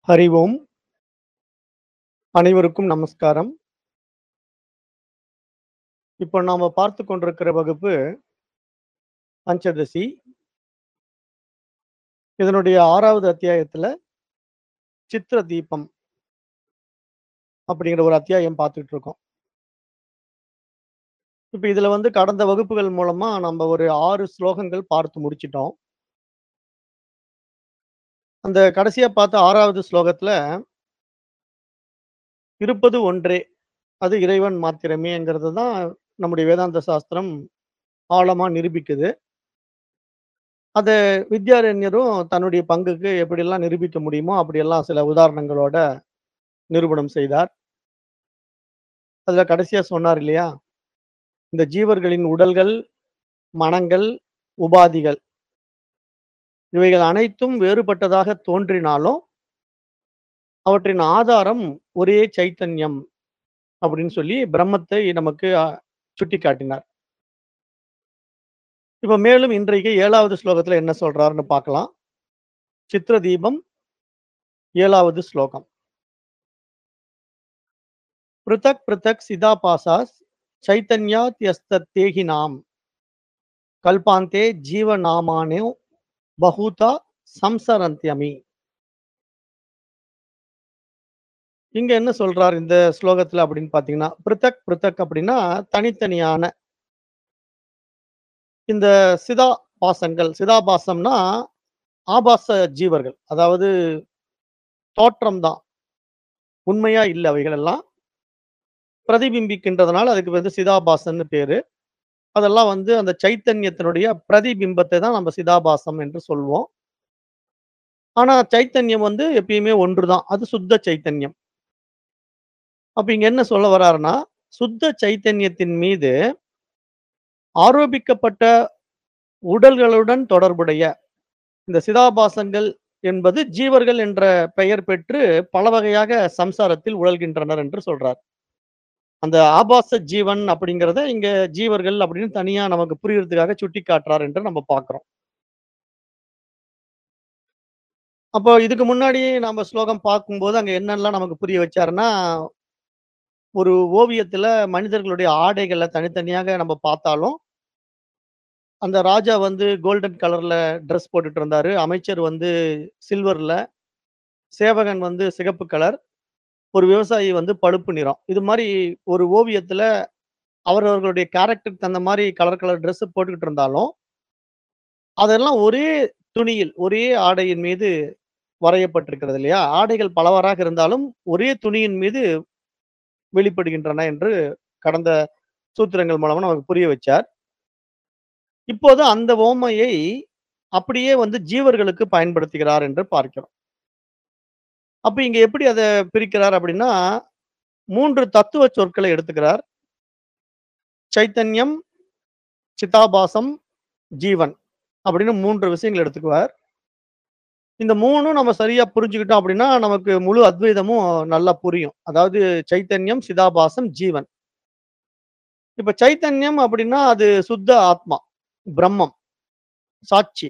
ஹரி ஓம். அனைவருக்கும் நமஸ்காரம். இப்போ நாம பார்த்துக் கொண்டிருக்கிற வகுப்பு பஞ்சதசி. இதனுடைய 6வது அத்தியாயத்துல சித்திர தீபம் அப்படிங்கிற ஒரு அத்தியாயம் பார்த்துட்டு இருக்கோம். இப்ப இதுல வந்து கடந்த வகுப்புகள் மூலமா நம்ம ஒரு 6 ஸ்லோகங்கள் பார்த்து முடிச்சிட்டோம். அந்த கடைசியா பார்த்த 6வது ஸ்லோகத்துல இருப்பது ஒன்றே. அது இறைவன் மாத்திரமேங்கிறது தான் நம்முடைய வேதாந்த சாஸ்திரம் ஆழமா நிரூபிக்குது. அத வித்யாரண்யரும் தன்னுடைய பங்குக்கு எப்படியெல்லாம் நிரூபிக்க முடியுமோ, அப்படியெல்லாம் சில உதாரணங்களோட நிரூபணம் செய்தார். அதுல கடைசியா சொன்னார் இல்லையா? இந்த ஜீவர்களின் உடல்கள், மனங்கள், உபாதிகள் இவைகள் அனைத்தும் வேறுபட்டதாக தோன்றினாலும், அவற்றின் ஆதாரம் ஒரே சைத்தன்யம் அப்படின்னு சொல்லி பிரம்மத்தை நமக்கு அ சுட்டிக்காட்டினார். இப்ப மேலும் இன்றைக்கு 7வது ஸ்லோகத்துல என்ன சொல்றாருன்னு பார்க்கலாம். சித்திர தீபம் 7வது ஸ்லோகம். பிருதக் பிருதக் சிதாபாசாஸ் சைத்தன்யாத் யஸ்தத் தேஹினாம் கல்பாந்தே ஜீவநாமானோ பஹூதா சம்சரந்த்யமி. இங்க என்ன சொல்றார் இந்த ஸ்லோகத்துல அப்படின்னு பார்த்தீங்கன்னா, பிருதக் பிருதக் அப்படின்னா தனித்தனியான இந்த சிதாபாசங்கள் சிதாபாசம்னா ஆபாச ஜீவர்கள். அதாவது தோற்றம் தான். உண்மையா இல்ல அவைகள் எல்லாம். பிரதிபிம்பிக்கின்றதுனால அதுக்கு வந்து சிதாபாசன்னு பேரு. அதெல்லாம் வந்து அந்த சைத்தன்யத்தினுடைய பிரதிபிம்பத்தை தான் நம்ம சிதாபாசம் என்று சொல்வோம். ஆனா சைத்தன்யம் வந்து எப்பயுமே ஒன்றுதான். அது சுத்த சைத்தன்யம். அப்ப இங்க என்ன சொல்ல வர்றாருன்னா, சுத்த சைத்தன்யத்தின் மீது ஆரோபிக்கப்பட்ட உடல்களுடன் தொடர்புடைய இந்த சிதாபாசங்கள் என்பது ஜீவர்கள் என்ற பெயர் பெற்று பல வகையாக சம்சாரத்தில் உழல்கின்றனர் என்று சொல்றார். அந்த ஆபாச ஜீவன் அப்படிங்கிறத இங்க ஜீவர்கள் அப்படின்னு தனியா நமக்கு புரியறதுக்காக சுட்டிக்காட்டுறார் என்று நம்ம பார்க்கிறோம். அப்போ இதுக்கு முன்னாடி நம்ம ஸ்லோகம் பார்க்கும்போது அங்க என்னெல்லாம் நமக்கு புரிய வச்சாருன்னா, ஒரு ஓவியத்துல மனிதர்களுடைய ஆடைகள தனித்தனியாக நம்ம பார்த்தாலும் அந்த ராஜா வந்து கோல்டன் கலர்ல ட்ரெஸ் போட்டுட்டு இருந்தாரு. அமைச்சர் வந்து சில்வர்ல, சேவகன் வந்து சிகப்பு கலர், ஒரு விவசாயி வந்து பழுப்பு நிறம். இது மாரி ஒரு ஓவியத்துல அவரவர்களுடைய கேரக்டருக்கு தகுந்த மாரி கலர் கலர் ட்ரெஸ் போட்டுக்கிட்டு இருந்தாலும், அதெல்லாம் ஒரே துணியில், ஒரே ஆடையின் மீது வரையப்பட்டிருக்கிறது இல்லையா? ஆடைகள் பலவாறாக இருந்தாலும் ஒரே துணியின் மீது வெளிப்படுகின்றன என்று கடந்த சூத்திரங்கள் மூலமா நமக்கு புரிய வச்சார். இப்போது அந்த உவமையை அப்படியே வந்து ஜீவர்களுக்கு பயன்படுத்துகிறார் என்று பார்க்கிறோம். அப்ப இங்க எப்படி அத பிரிக்கிறார் அப்படின்னா, 3 தத்துவ சொற்களை எடுத்துக்கிறார். சைத்தன்யம், சிதாபாசம், ஜீவன் அப்படின்னு 3 விஷயங்கள் எடுத்துக்குவார். இந்த 3ம் நம்ம சரியா புரிஞ்சுக்கிட்டோம் அப்படின்னா, நமக்கு முழு அத்வைதமும் நல்லா புரியும். அதாவது சைத்தன்யம், சிதாபாசம், ஜீவன். இப்ப சைத்தன்யம் அப்படின்னா அது சுத்த ஆத்மா, பிரம்மம், சாட்சி.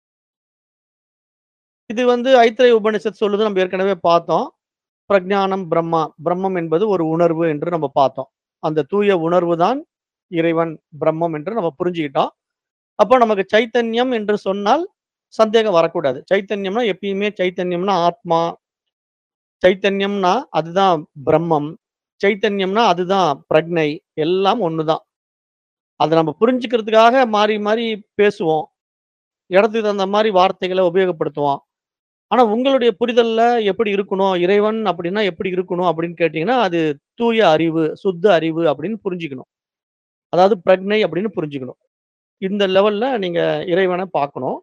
இது வந்து ஐத்திரேய உபனிஷத் சொல்லுது நம்ம ஏற்கனவே பார்த்தோம். பிரஞானம் பிரம்மா. பிரம்மம் என்பது ஒரு உணர்வு என்று நம்ம பார்த்தோம். அந்த தூய உணர்வு தான் இறைவன், பிரம்மம் என்று நம்ம புரிஞ்சுக்கிட்டோம். அப்ப நமக்கு சைத்தன்யம் என்று சொன்னால் சந்தேகம் வரக்கூடாது. சைத்தன்யம்னா எப்பயுமே சைத்தன்யம்னா ஆத்மா. சைத்தன்யம்னா அதுதான் பிரம்மம். சைத்தன்யம்னா அதுதான் பிரக்ஞை. எல்லாம் ஒண்ணுதான். அத நம்ம புரிஞ்சுக்கிறதுக்காக மாறி மாறி பேசுவோம். இடத்துக்கு தகுந்த மாரி வார்த்தைகள உபயோகப்படுத்துவோம். ஆனா உங்களுடைய புரிதல்ல எப்படி இருக்கணும்? இறைவன் அப்படின்னா எப்படி இருக்கணும்? அப்படின்னு கேட்டீங்கன்னா, அது தூய அறிவு, சுத்த அறிவு அப்படின்னு புரிஞ்சுக்கணும். அதாவது பிரக்ஞை அப்படின்னு புரிஞ்சுக்கணும். இந்த லெவல்ல நீங்க இறைவன பார்க்கணும்.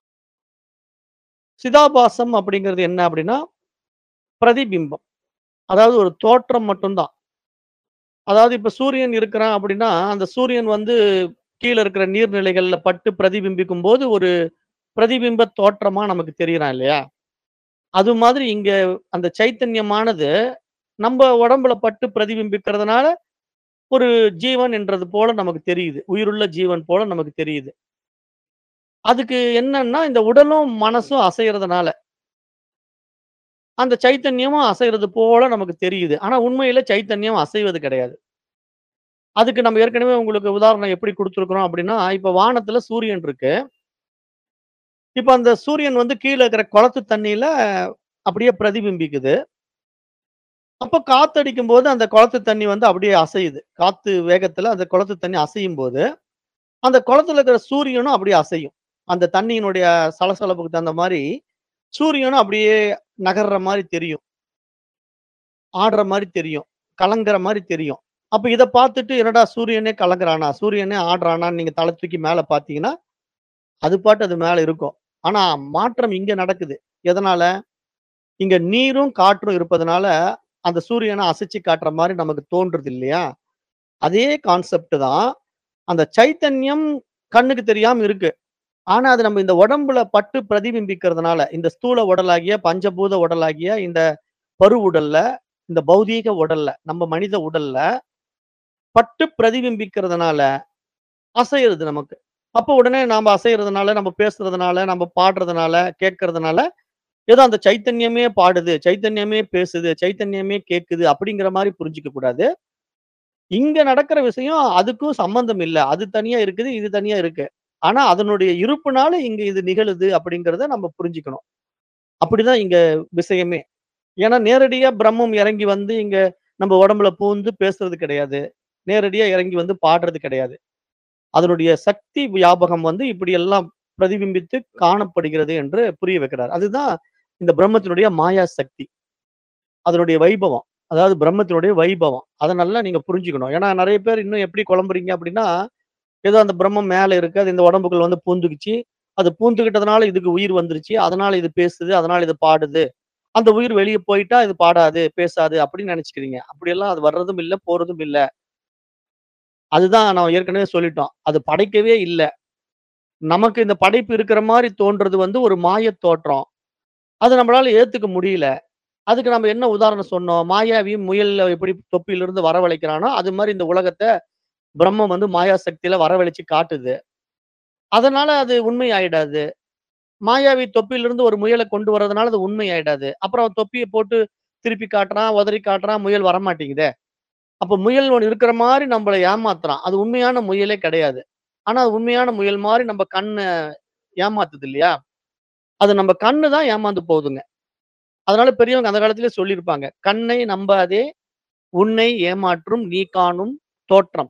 சிதாபாசம் அப்படிங்கிறது என்ன அப்படின்னா, பிரதிபிம்பம். அதாவது ஒரு தோற்றம் மட்டும் தான். அதாவது இப்ப சூரியன் இருக்கிறான் அப்படின்னா, அந்த சூரியன் வந்து கீழ இருக்கிற நீர்நிலைகள்ல பட்டு பிரதிபிம்பிக்கும்போது ஒரு பிரதிபிம்ப தோற்றமா நமக்கு தெரியிறான் இல்லையா? அது மாதிரி இங்க அந்த சைத்தன்யமானது நம்ப உடம்புல பட்டு பிரதிபிம்பிக்கிறதுனால, ஒரு ஜீவன் என்றது போல நமக்கு தெரியுது. உயிருள்ள ஜீவன் போல நமக்கு தெரியுது. அதுக்கு என்னன்னா, இந்த உடலும், மனசும் அசையறதுனால அந்த சைத்தன்யமும் அசைறது போல நமக்கு தெரியுது. ஆனா உண்மையில சைத்தன்யம் அசைவது கிடையாது. அதுக்கு நம்ம ஏற்கனவே உங்களுக்கு உதாரணம் எப்படி குடுத்துருக்கிறோம் அப்படின்னா, இப்ப வானத்துல சூரியன் இருக்கு. இப்ப அந்த சூரியன் வந்து கீழ இருக்கிற குளத்து தண்ணீல அப்படியே பிரதிபிம்பிக்குது. அப்ப காத்தடிக்கும்போது அந்த குளத்து தண்ணி வந்து அப்படியே அசையுது. காத்து வேகத்துல அந்த குளத்து தண்ணி அசையும்போது, அந்த குளத்துல இருக்கிற சூரியனும் அப்படியே அசையும். அந்த தண்ணியினுடைய சலசலப்புக்கு தகுந்த மாரி, சூரியனும் அப்படியே நகர்ற மாரி தெரியும். ஆடுற மாரி தெரியும். கலங்குற மாரி தெரியும். அப்ப இத பார்த்துட்டு, "என்னடா சூரியனே கலங்குறானா? சூரியனே ஆடுறானான்னு" நீங்க தல தூக்கி மேல பார்த்தீங்கன்னா, அது பாட்டு அது மேல இருக்கும். ஆனா மாற்றம் இங்க நடக்குது. எதனால? இங்க நீரும், காற்றும் இருப்பதனால, அந்த சூரியன அசைச்சு காட்டுற மாரி நமக்கு தோன்றுது இல்லையா? அதே கான்செப்ட் தான். அந்த சைத்தன்யம் கண்ணுக்கு தெரியாம இருக்கு. ஆனா அது நம்ம இந்த உடம்புல பட்டு பிரதிபிம்பிக்கிறதுனால, இந்த ஸ்தூல உடலாகிய, பஞ்சபூத உடலாகிய இந்த பருவுடல்ல, இந்த பௌதீக உடல்ல, நம்ம மனித உடல்ல பட்டு பிரதிபிம்பிக்கிறதுனால அசையுது நமக்கு. அப்ப உடனே நாம அசைறதுனால, நம்ம பேசுறதுனால, நம்ம பாடுறதுனால, கேட்கறதுனால, ஏதோ அந்த சைத்தன்யமே பாடுது, சைத்தன்யமே பேசுது, சைத்தன்யமே கேட்குது அப்படிங்கிற மாரி புரிஞ்சுக்க கூடாது. இங்க நடக்கிற விஷயம் அதுக்கும் சம்பந்தம் இல்ல. அது தனியா இருக்குது, இது தனியா இருக்கு. ஆனா அதனுடைய இருப்புனால இங்க இது நிகழுது அப்படிங்கிறத நம்ம புரிஞ்சுக்கணும். அப்படிதான் இங்க விஷயமே. ஏன்னா நேரடியா பிரம்மம் இறங்கி வந்து இங்க நம்ம உடம்புல பூந்து பேசுறது கிடையாது. நேரடியா இறங்கி வந்து பாடுறது கிடையாது. அதனுடைய சக்தி வியாபகம் வந்து இப்படியெல்லாம் பிரதிபிம்பித்து காணப்படுகிறது என்று புரிய வைக்கிறார். அதுதான் இந்த பிரம்மத்தினுடைய மாயா சக்தி. அதனுடைய வைபவம். அதாவது பிரம்மத்தினுடைய வைபவம். அத நல்லா நீங்க புரிஞ்சுக்கணும். ஏன்னா நெறைய பேர் இன்னும் எப்படி குழம்புறீங்க அப்படின்னா, ஏதோ அந்த பிரம்மம் மேல இருக்கு. அது இந்த உடம்புக்குள்ள வந்து பூந்துக்குச்சு. அது பூந்துக்கிட்டதுனால இதுக்கு உயிர் வந்துருச்சு. அதனால இது பேசுது. அதனால இது பாடுது. அந்த உயிர் வெளிய போயிட்டா இது பாடாது, பேசாது அப்படின்னு நெனச்சுக்கிறீங்க. அப்படியெல்லாம் அது வர்றதும் இல்ல, போறதும் இல்ல. அதுதான் நான் ஏற்கனவே சொல்லிட்டோம். அது படைக்கவே இல்ல. நமக்கு இந்த படைப்பு இருக்கிற மாரி தோன்றது வந்து ஒரு மாயத் தோற்றம். அத நம்மளால ஏத்துக்க முடியல. அதுக்கு நம்ம என்ன உதாரணம் சொன்னோம்? மாயாவி முயல்ல எப்படி தொப்பியிலிருந்து வரவழைக்கிறானோ, அது மாரி இந்த உலகத்த பிரம்மம் வந்து மாயா சக்தியில வரவழைச்சு காட்டுது. அதனால அது உண்மை ஆயிடாது. மாயாவி தொப்பியிலிருந்து ஒரு முயல கொண்டு வரதுனால அது உண்மை ஆயிடாது. அப்புறம் தொப்பிய போட்டு திருப்பி காட்டுறான், உதறி காட்டுறான், முயல் வரமாட்டேங்குதே. அப்ப முயல் ஒண்ணு இருக்கிற மாரி நம்மள ஏமாத்துறான். அது உண்மையான முயலே கிடையாது. ஆனா அது உண்மையான முயல் மாரி நம்ம கண்ண ஏமாத்துது இல்லையா? அது நம்ம கண்ணு தான் ஏமாந்து போகுதுங்க. அதனால பெரியவங்க அந்த காலத்திலேயே சொல்லியிருப்பாங்க. "கண்ணை நம்பாதே, உன்னை ஏமாற்றும் நீ காணும் தோற்றம்."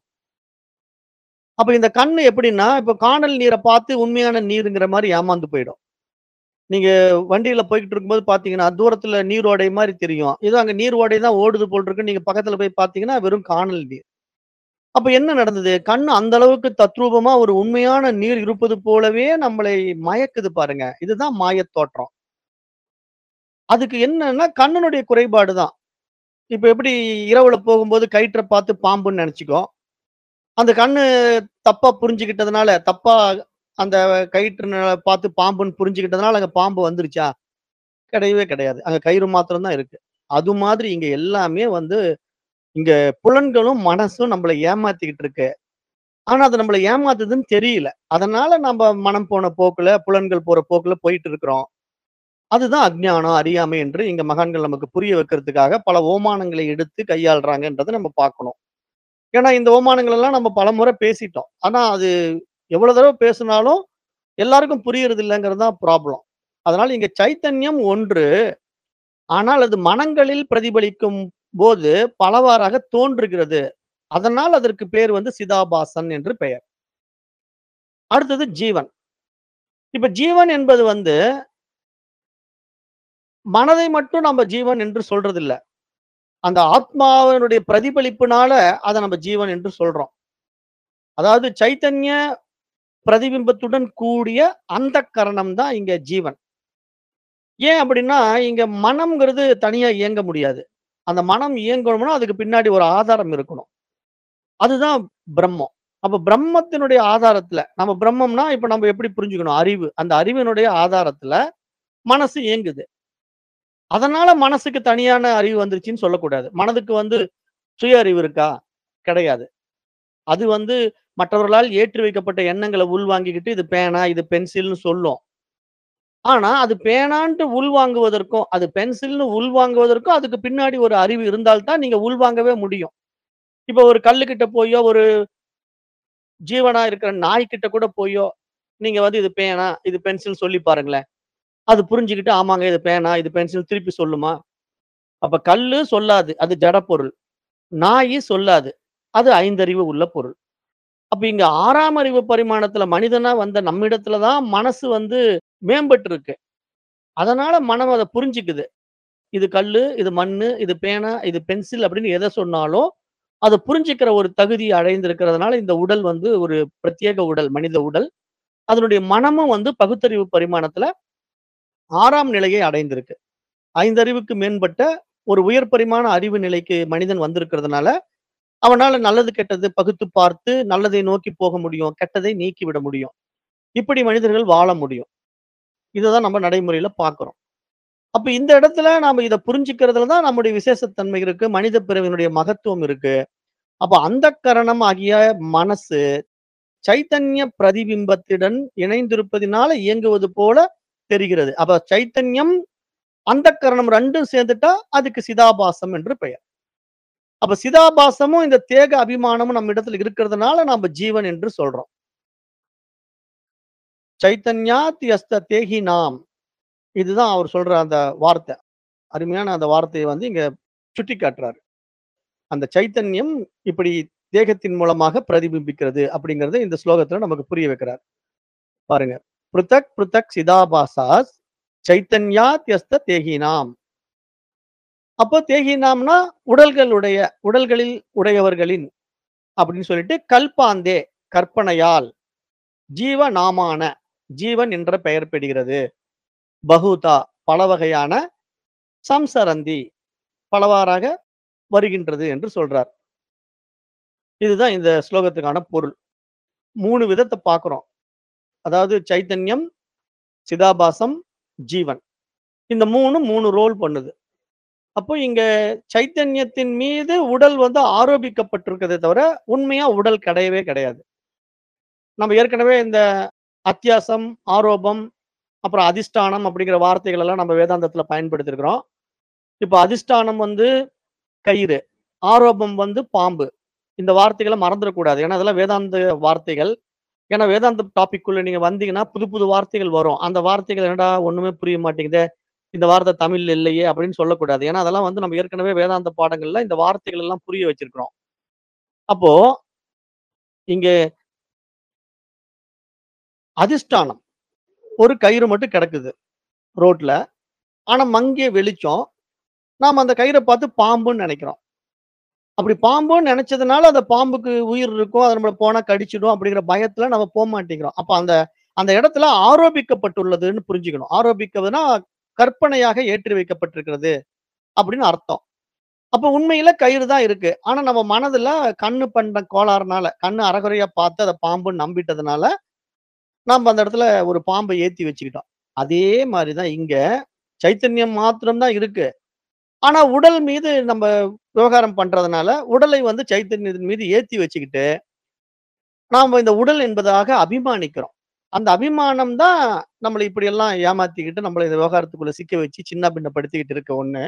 அப்ப இந்த கண்ணு எப்படின்னா, இப்ப கானல் நீர பார்த்து உண்மையான நீருங்கிற மாரி ஏமாந்து போயிடும். நீங்க வண்டியில போய்க்கிட்டு இருக்கும்போது பார்த்தீங்கன்னா, தூரத்தில நீரோடை மாரி தெரியும். ஏதோ அங்க நீர் ஓடை தான் ஓடுது போல இருக்குன்னு நீங்க பக்கத்தில போய் பார்த்தீங்கன்னா, வெறும் கானல் நீர். அப்ப என்ன நடந்தது? கண்ணு அந்த அளவுக்கு தத்ரூபமா ஒரு உண்மையான நீர் இருப்பது போலவே நம்மளை மயக்குது பாருங்க. இதுதான் மாயத் தோற்றம். அதுக்கு என்னன்னா, கண்ணினுடைய குறைபாடு தான். இப்ப எப்படி இரவுல போகும்போது கயிற்ற பார்த்து பாம்புன்னு நெனச்சுக்கும். அந்த கண்ணு தப்பா புரிஞ்சுகிட்டதுனால, தப்பா அந்த கயிற்றுன பார்த்து பாம்புன்னு புரிஞ்சுகிட்டதுனால, அங்க பாம்பு வந்துருச்சா? கிடையவே கிடையாது. அங்க கயிறு மாத்திரம் தான் இருக்கு. அது மாதிரி இங்க எல்லாமே வந்து இங்க புலன்களும், மனசும் நம்மள ஏமாத்திக்கிட்டு இருக்கு. ஆனா, அது நம்மள ஏமாத்துதுன்னு தெரியல. அதனால நம்ப மனம் போன போக்குல, புலன்கள் போற போக்குல போயிட்டு இருக்கிறோம். அதுதான் அஞ்ஞானம், அறியாமை என்று இங்க மகான்கள் நமக்கு புரிய வைக்கிறதுக்காக பல ஓமானங்களை எடுத்து கையாள்றாங்கன்றத நம்ம பார்க்கணும். ஏன்னா, இந்த ஓமானங்கள் எல்லாம் நம்ம பலமுறை பேசிட்டோம். ஆனா, அது எவ்வளவு தடவ பேசுனாலும் எல்லாருக்கும் புரியறது இல்லங்கிறது தான் ப்ராப்ளம். அதனால இங்க சைத்தன்யம் ஒன்று. ஆனால் அது மனங்களில் பிரதிபலிக்கும் போது பலவாறாக தோன்றுகிறது. அதனால் அதற்கு பேர் வந்து சிதாபாசன் என்று பெயர். அடுத்தது ஜீவன். இப்ப ஜீவன் என்பது வந்து மனதை மட்டும் நம்ம ஜீவன் என்று சொல்றதில்ல. அந்த ஆத்மாவினுடைய பிரதிபலிப்புனால அத நம்ம ஜீவன் என்று சொல்றோம். அதாவது சைத்தன்ய பிரதிபிம்பத்துடன் கூடிய அந்தக்கரணம் தான் இங்க ஜீவன். ஏன் அப்படின்னா, இங்க மனம்ங்கிறது தனியா இயங்க முடியாது. அந்த மனம் இயங்கணும்னா, அதுக்கு பின்னாடி ஒரு ஆதாரம் இருக்கணும். அதுதான் பிரம்மம். அப்ப பிரம்மத்தினுடைய ஆதாரத்துல நம்ம பிரம்மம்னா, இப்ப நம்ம எப்படி புரிஞ்சுக்கணும்? அறிவு. அந்த அறிவினுடைய ஆதாரத்துல மனசு இயங்குது. அதனால மனசுக்கு தனியான அறிவு வந்துருச்சுன்னு சொல்லக்கூடாது. மனதுக்கு வந்து சுய அறிவு இருக்கா? கிடையாது. அது வந்து மற்றவர்களால் ஏற்றி வைக்கப்பட்ட எண்ணங்கள உள்வாங்கிக்கிட்டு, இது பேனா, இது பென்சில்னு சொல்லும். ஆனா, அது பேனான்ட்டு உள்வாங்குவதற்கும், அது பென்சில்னு உள்வாங்குவதற்கும் அதுக்கு பின்னாடி ஒரு அறிவு இருந்தால் தான் நீங்க உள்வாங்கவே முடியும். இப்ப ஒரு கல்லுக்கிட்ட போயோ, ஒரு ஜீவனா இருக்கிற நாய்க்கிட்ட கூட போயோ, நீங்க வந்து இது பேனா, இது பென்சில்ன்னு சொல்லி பாருங்களேன். அது புரிஞ்சுகிட்டு, ஆமாங்க இது பேனா, இது பென்சில் திருப்பி சொல்லுமா? அப்ப கல்லு சொல்லாது. அது ஜட பொருள். நாயி சொல்லாது. அது ஐந்தறிவு உள்ள பொருள். அப்ப இங்க 6ஆம் அறிவு பரிமாணத்துல மனிதனா வந்த நம்மிடத்துல தான் மனசு வந்து மேம்பட்டிருக்கு. அதனால மனம் அத புரிஞ்சுக்குது. இது கல்லு, இது மண்ணு, இது பேனா, இது பென்சில் அப்படின்னு எத சொன்னாலும், அத புரிஞ்சுக்கிற ஒரு தகுதிய அடைந்திருக்கிறதுனால, இந்த உடல் வந்து ஒரு பிரத்யேக உடல், மனித உடல். அதனுடைய மனமும் வந்து பகுத்தறிவு பரிமாணத்துல 6ஆம் நிலையை அடைந்திருக்கு. ஐந்தறிவுக்கு மேம்பட்ட ஒரு உயர் பரிமாண அறிவு நிலைக்கு மனிதன் வந்திருக்கிறதுனால, அவனால நல்லது, கெட்டது பகுத்து பார்த்து நல்லதை நோக்கி போக முடியும். கெட்டதை நீக்கிவிட முடியும். இப்படி மனிதர்கள் வாழ முடியும். இததான் நம்ம நடைமுறையில பார்க்கிறோம். அப்ப இந்த இடத்துல நாம இத புரிஞ்சுக்கிறதுல தான் நம்முடைய விசேஷத்தன்மை இருக்கு. மனித பிறவியினுடைய மகத்துவம் இருக்கு. அப்ப அந்தக்கரணம் ஆகிய மனசு, சைத்தன்ய பிரதிபிம்பத்துடன் இணைந்திருப்பதினால இயங்குவது போல தெரிகிறது. அப்ப சைத்தன்யம், அந்தக்கரணம் 2ம் சேர்ந்துட்டா அதுக்கு சிதாபாசம் என்று பெயர். அப்ப சிதாபாசமும், இந்த தேக அபிமானமும் நம்மிடத்துல இருக்கிறதுனால நாம ஜீவன் என்று சொல்றோம். சைத்தன்யாத் யஸ்த தேஹினாம். இதுதான் அவர் சொல்ற அந்த வார்த்தை. அருமையான அந்த வார்த்தைய வந்து இங்க சுட்டிக்காட்டுறாரு. அந்த சைத்தன்யம் இப்படி தேகத்தின் மூலமாக பிரதிபிம்பிக்கிறது அப்படிங்கிறத இந்த ஸ்லோகத்துல நமக்கு புரிய வைக்கிறார். பாருங்க. "பிருதக் பிருதக் சிதாபாசாஸ் சைத்தன்யாத் யஸ்த தேஹினாம்." அப்போ தேஹினாம்னா உடல்களுடைய உடல்களில் உடையவர்களின் அப்படின்னு சொல்லிட்டு கல்பாந்தே கற்பனையால் ஜீவ நாமான ஜீவன் என்ற பெயர் பெறுகிறது. பகுதா பல வகையான சம்சரந்தி பலவாறாக வருகின்றது என்று சொல்றார். இதுதான் இந்த ஸ்லோகத்துக்கான பொருள். 3 விதத்த பார்க்கிறோம். அதாவது சைத்தன்யம், சிதாபாசம், ஜீவன். இந்த 3ம் 3 ரோல் பண்ணுது. அப்போ இங்க சைத்தன்யத்தின் மீது உடல் வந்து ஆரோபிக்கப்பட்டிருக்கிறதே தவிர, உண்மையா உடல் கிடையவே கிடையாது. நம்ம ஏற்கனவே இந்த அத்தியாசம், ஆரோபம், அப்புறம் அதிஷ்டானம் அப்படிங்கிற வார்த்தைகள் எல்லாம் நம்ம வேதாந்தத்துல பயன்படுத்தியிருக்கிறோம். இப்ப அதிஷ்டானம் வந்து கயிறு, ஆரோபம் வந்து பாம்பு. இந்த வார்த்தைகள மறந்துறக்கூடாது. ஏன்னா, அதெல்லாம் வேதாந்த வார்த்தைகள். ஏன்னா, வேதாந்த டாபிக் குள்ள நீங்க வந்தீங்கன்னா, புது புது வார்த்தைகள் வரும். அந்த வார்த்தைகள் என்னடா ஒண்ணுமே புரிய மாட்டேங்குதே! இந்த வார்த்தை தமிழ்ல இல்லையே! அப்படின்னு சொல்லக்கூடாது. ஏன்னா, அதெல்லாம் வந்து நம்ம ஏற்கனவே வேதாந்த பாடங்கள்ல இந்த வார்த்தைகள் எல்லாம் புரிய வச்சிருக்கிறோம். அப்போ இங்க அதிஷ்டானம். ஒரு கயிறு மட்டும் கிடக்குது ரோட்ல. ஆனா, மங்கிய வெளிச்சம். நாம அந்த கயிற பார்த்து பாம்புன்னு நெனைக்கிறோம். அப்படி பாம்புன்னு நெனைச்சதுனால, அந்த பாம்புக்கு உயிர் இருக்கும். அது நம்மள போனா கடிச்சிடும் அப்படிங்கிற பயத்துல நம்ம போமாட்டேங்கிறோம். அப்ப அந்த அந்த இடத்துல ஆரோபிக்கப்பட்டுள்ளதுன்னு புரிஞ்சுக்கணும். ஆரோபிக்கிறதுனா, கற்பனையாக ஏற்றி வைக்கப்பட்டிருக்கிறது அப்படின்னு அர்த்தம். அப்ப உண்மையில கயிறு தான் இருக்கு. ஆனா, நம்ம மனதுல கண்ணு பண்ற கோளாறுனால, கண்ணு அரகுறையா பார்த்து அத பாம்புன்னு நம்பிட்டதுனால, நாம அந்த இடத்துல ஒரு பாம்ப ஏத்தி வச்சுக்கிட்டோம். அதே மாரி தான் இங்க சைத்தன்யம் மாத்திரம் தான் இருக்கு. ஆனா, உடல் மீது நம்ம விவகாரம் பண்றதுனால, உடலை வந்து சைத்தன்யத்தின் மீது ஏத்தி வச்சுக்கிட்டு, நாம இந்த உடல் என்பதாக அபிமானிக்கிறோம். அந்த அபிமானம் தான் நம்மள இப்படியெல்லாம் ஏமாத்திக்கிட்டு, நம்மள இந்த விவகாரத்துக்குள்ள சிக்க வச்சு சின்ன பின்னப்படுத்திக்கிட்டு இருக்கு ஒண்ணு.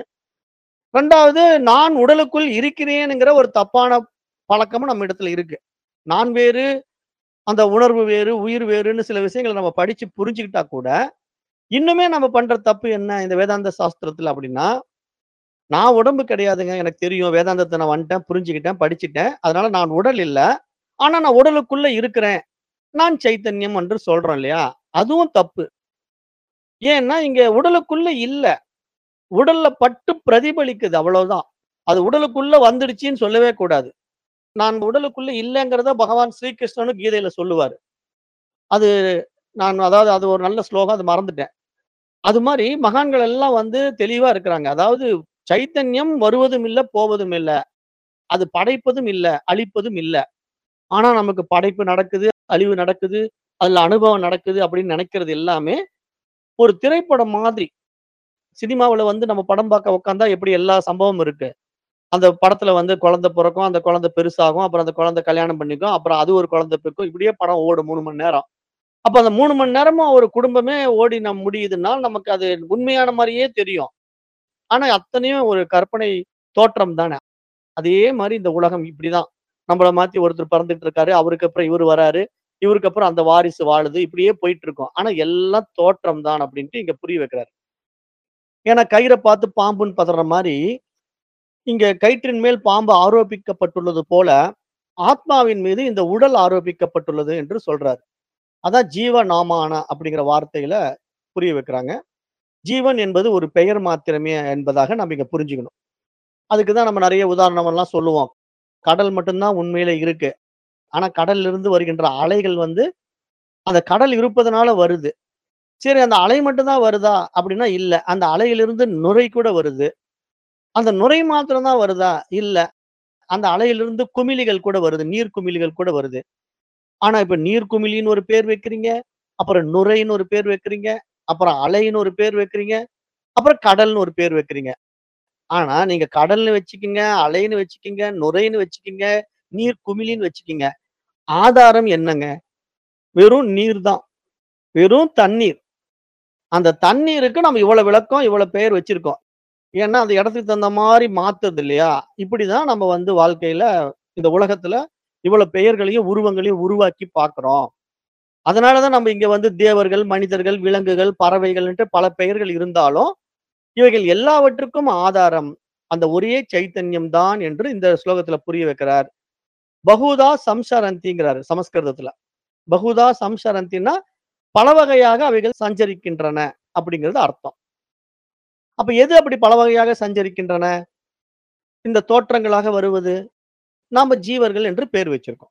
2வது நான் உடலுக்குள் இருக்கிறேன்ங்கிற ஒரு தப்பான பழக்கமும் நம்ம இடத்துல இருக்கு. நான் வேறு, அந்த உணர்வு வேறு, உயிர் வேறுன்னு சில விஷயங்கள நம்ம படிச்சு புரிஞ்சுக்கிட்டா கூட, இன்னுமே நம்ம பண்ற தப்பு என்ன இந்த வேதாந்த சாஸ்திரத்துல அப்படின்னா, நான் உடம்பு கிடையாதுங்க. எனக்கு தெரியும். வேதாந்தத்த நான் வந்துட்டேன், புரிஞ்சுக்கிட்டேன், படிச்சுட்டேன். அதனால நான் உடல் இல்ல. ஆனா, நான் உடலுக்குள்ள இருக்கிறேன். நான் சைத்தன்யம் என்று சொல்றோம் இல்லையா? அதுவும் தப்பு. ஏன்னா, இங்க உடலுக்குள்ள இல்ல. உடல்ல பட்டு பிரதிபலிக்குது அவ்வளவுதான். அது உடலுக்குள்ள வந்துடுச்சுன்னு சொல்லவே கூடாது. நான் உடலுக்குள்ள இல்லங்கிறத பகவான் ஸ்ரீகிருஷ்ணனும் கீதையில சொல்லுவாரு. அது நான் அதாவது அது ஒரு நல்ல ஸ்லோகம். அது மறந்துட்டேன். அது மாரி மகான்கள் எல்லாம் வந்து தெளிவா இருக்கிறாங்க. அதாவது சைத்தன்யம் வருவதும் இல்ல, போவதும் இல்ல. அது படைப்பதும் இல்ல, அழிப்பதும் இல்ல. ஆனா, நமக்கு படைப்பு நடக்குது, அழிவு நடக்குது, அதுல அனுபவம் நடக்குது அப்படின்னு நெனைக்கிறது எல்லாமே, ஒரு திரைப்படம் மாதிரி. சினிமாவுல வந்து நம்ம படம் பார்க்க உட்கார்ந்தா எப்படி எல்லா சம்பவமும் இருக்கு. அந்த படத்துல வந்து குழந்தை பொறக்கும், அந்த குழந்தை பெருசாகும், அப்புறம் அந்த குழந்தை கல்யாணம் பண்ணிக்கும், அப்புறம் அது ஒரு குழந்தை பெக்கும். இப்படியே படம் ஓடும் 3 மணி நேரம். அப்ப அந்த 3 மணி நேரமும் ஒரு குடும்பமே ஓடி நம் முடியுதுன்னா, நமக்கு அது உண்மையான மாரியே தெரியும். ஆனா அத்தனையும் ஒரு கற்பனை தோற்றம் தானே. அதே மாரி இந்த உலகம் இப்படிதான். நம்மள மாத்தி ஒருத்தர் பிறந்துட்டு இருக்காரு. அவருக்கு அப்புறம் இவரு வராரு. இவருக்கு அப்புறம் அந்த வாரிசு வாழுது. இப்படியே போயிட்டு இருக்கும். ஆனா எல்லாம் தோற்றம் தான் அப்படின்ட்டு இங்க புரிய வைக்கிறாரு. ஏன்னா கயிற பார்த்து பாம்புன்னு பதற மாரி, இங்க கயிற்றின் மேல் பாம்பு ஆரோபிக்கப்பட்டுள்ளது போல, ஆத்மாவின் மீது இந்த உடல் ஆரோபிக்கப்பட்டுள்ளது என்று சொல்றாரு. அதான் ஜீவ நாமான அப்படிங்கிற வார்த்தையில புரிய வைக்கிறாங்க. ஜீவன் என்பது ஒரு பெயர் மாத்திரமே என்பதாக நம்ம இங்க புரிஞ்சுக்கணும். அதுக்கு தான் நம்ம நெறைய உதாரணம் எல்லாம் சொல்லுவோம். கடல் மட்டும் தான் உண்மையில இருக்கு. ஆனா கடல்ல இருந்து வருகின்ற அலைகள் வந்து, அந்த கடல் இருப்பதனால வருது. சரி அந்த அலை மட்டும் தான் வருதா? அப்படின்னா இல்ல. அந்த அலையிலிருந்து நுரை கூட வருது. அந்த நுரை மாத்திரம் தான் வருதா? இல்ல. அந்த அலையிலிருந்து குமிழிகள் கூட வருது. நீர் குமிழிகள் கூட வருது. ஆனா இப்ப நீர் குமிழின்னு ஒரு பேர் வைக்கிறீங்க. அப்புறம் நுரைன்னு ஒரு பேர் வைக்கிறீங்க. அப்புறம் அலைன்னு ஒரு பேர் வைக்கிறீங்க. அப்புறம் கடல்ன்னு ஒரு பேர் வைக்கிறீங்க. ஆனா நீங்க கடல்னு வச்சுக்கங்க, அலைன்னு வச்சுக்கங்க, நுரைன்னு வச்சுக்கங்க, நீர் குமிழின்னு வச்சுக்கங்க. ஆதாரம் என்னங்க? வெறும் நீர் தான். வெறும் தண்ணீர். அந்த தண்ணீருக்கு நம்ம இவ்வளவு விளக்கம், இவ்வளவு பெயர் வச்சிருக்கோம். ஏன்னா அந்த இடத்துக்கு தகுந்த மாரி மாத்துது இல்லையா? இப்படிதான் நம்ம வந்து வாழ்க்கையில இந்த உலகத்துல இவ்வளவு பெயர்களையும், உருவங்களையும் உருவாக்கி பார்க்கிறோம். அதனால தான் நம்ம இங்க வந்து தேவர்கள், மனிதர்கள், விலங்குகள், பறவைகள்ன்ட்டு பல பெயர்கள் இருந்தாலும், இவைகள் எல்லாவற்றுக்கும் ஆதாரம் அந்த ஒரே சைத்தன்யம் தான் என்று இந்த ஸ்லோகத்துல புரிய வைக்கிறார். பகுதா சம்சரந்திங்கிறாரு சமஸ்கிருதத்துல. பகுதா சம்சரந்தின்னா பல வகையாக அவைகள் சஞ்சரிக்கின்றன அப்படிங்கிறது அர்த்தம். அப்ப எது அப்படி பல வகையாக சஞ்சரிக்கின்றன? இந்த தோற்றங்களாக வருவது, நாம ஜீவர்கள் என்று பேர் வச்சிருக்கோம்.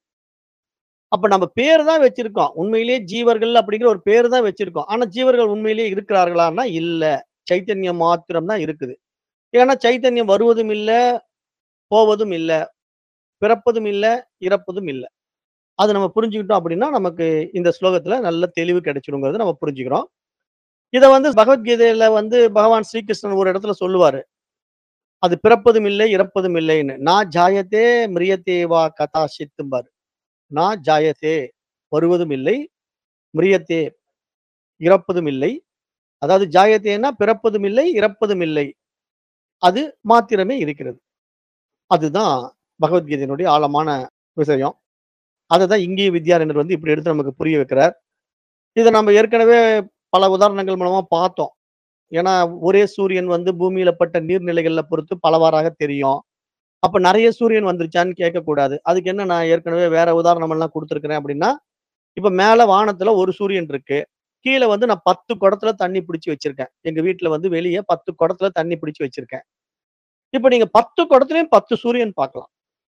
அப்ப நம்ம பேர் தான் வச்சிருக்கோம். உண்மையிலேயே ஜீவர்கள் அப்படிங்கிற ஒரு பேர் தான் வச்சிருக்கோம். ஆனா ஜீவர்கள் உண்மையிலேயே இருக்கிறார்களான்னா இல்ல. சைத்தன்யம் மாத்திரம் தான் இருக்குது. ஏன்னா சைத்தன்யம் வருவதும் இல்ல, போவதும் இல்ல. பிறப்பதும் இல்ல, இறப்பதும் இல்ல. அது நம்ம புரிஞ்சுக்கிட்டோம் அப்படின்னா, நமக்கு இந்த ஸ்லோகத்துல நல்ல தெளிவு கிடைச்சிடுங்கிறத நம்ம புரிஞ்சுக்கிறோம். இத வந்து பகவத்கீதையில வந்து பகவான் ஸ்ரீகிருஷ்ணன் ஒரு இடத்துல சொல்லுவாரு. அது பிறப்பதும் இல்லை, இறப்பதும் இல்லைன்னு. நா ஜாயத்தே மிரியத்தே வா கதாசித்தும்பாரு. நா ஜாயத்தே வருவதும் இல்லை, மிரியத்தே இறப்பதும் இல்லை. அதாவது ஜாயத்தேன்னா பிறப்பதும் இல்லை, இறப்பதும் இல்லை. அது மாத்திரமே இருக்கிறது. அதுதான் பகவத்கீதையினுடைய ஆழமான விஷயம். அததான் இங்கேயும் வித்யாரண்யர் வந்து இப்படி எடுத்து நமக்கு புரிய வைக்கிறார். இத நம்ம ஏற்கனவே பல உதாரணங்கள் மூலமா பார்த்தோம். ஏன்னா ஒரே சூரியன் வந்து பூமியில பட்ட நீர்நிலைகள்ல பொறுத்து பலவாறாக தெரியும். அப்ப நெறைய சூரியன் வந்துருச்சான்னு கேட்கக்கூடாது. அதுக்கு என்ன நான் ஏற்கனவே வேற உதாரணம் எல்லாம் குடுத்துருக்கிறேன் அப்படின்னா, இப்ப மேல வானத்துல ஒரு சூரியன் இருக்கு. கீழ வந்து நான் 10 குடத்துல தண்ணி பிடிச்சு வச்சிருக்கேன். எங்க வீட்ல வந்து வெளிய 10 குடத்துல தண்ணி பிடிச்சு வச்சிருக்கேன். இப்ப நீங்க 10 குடத்துலயும் 10 சூரியன் பார்க்கலாம்.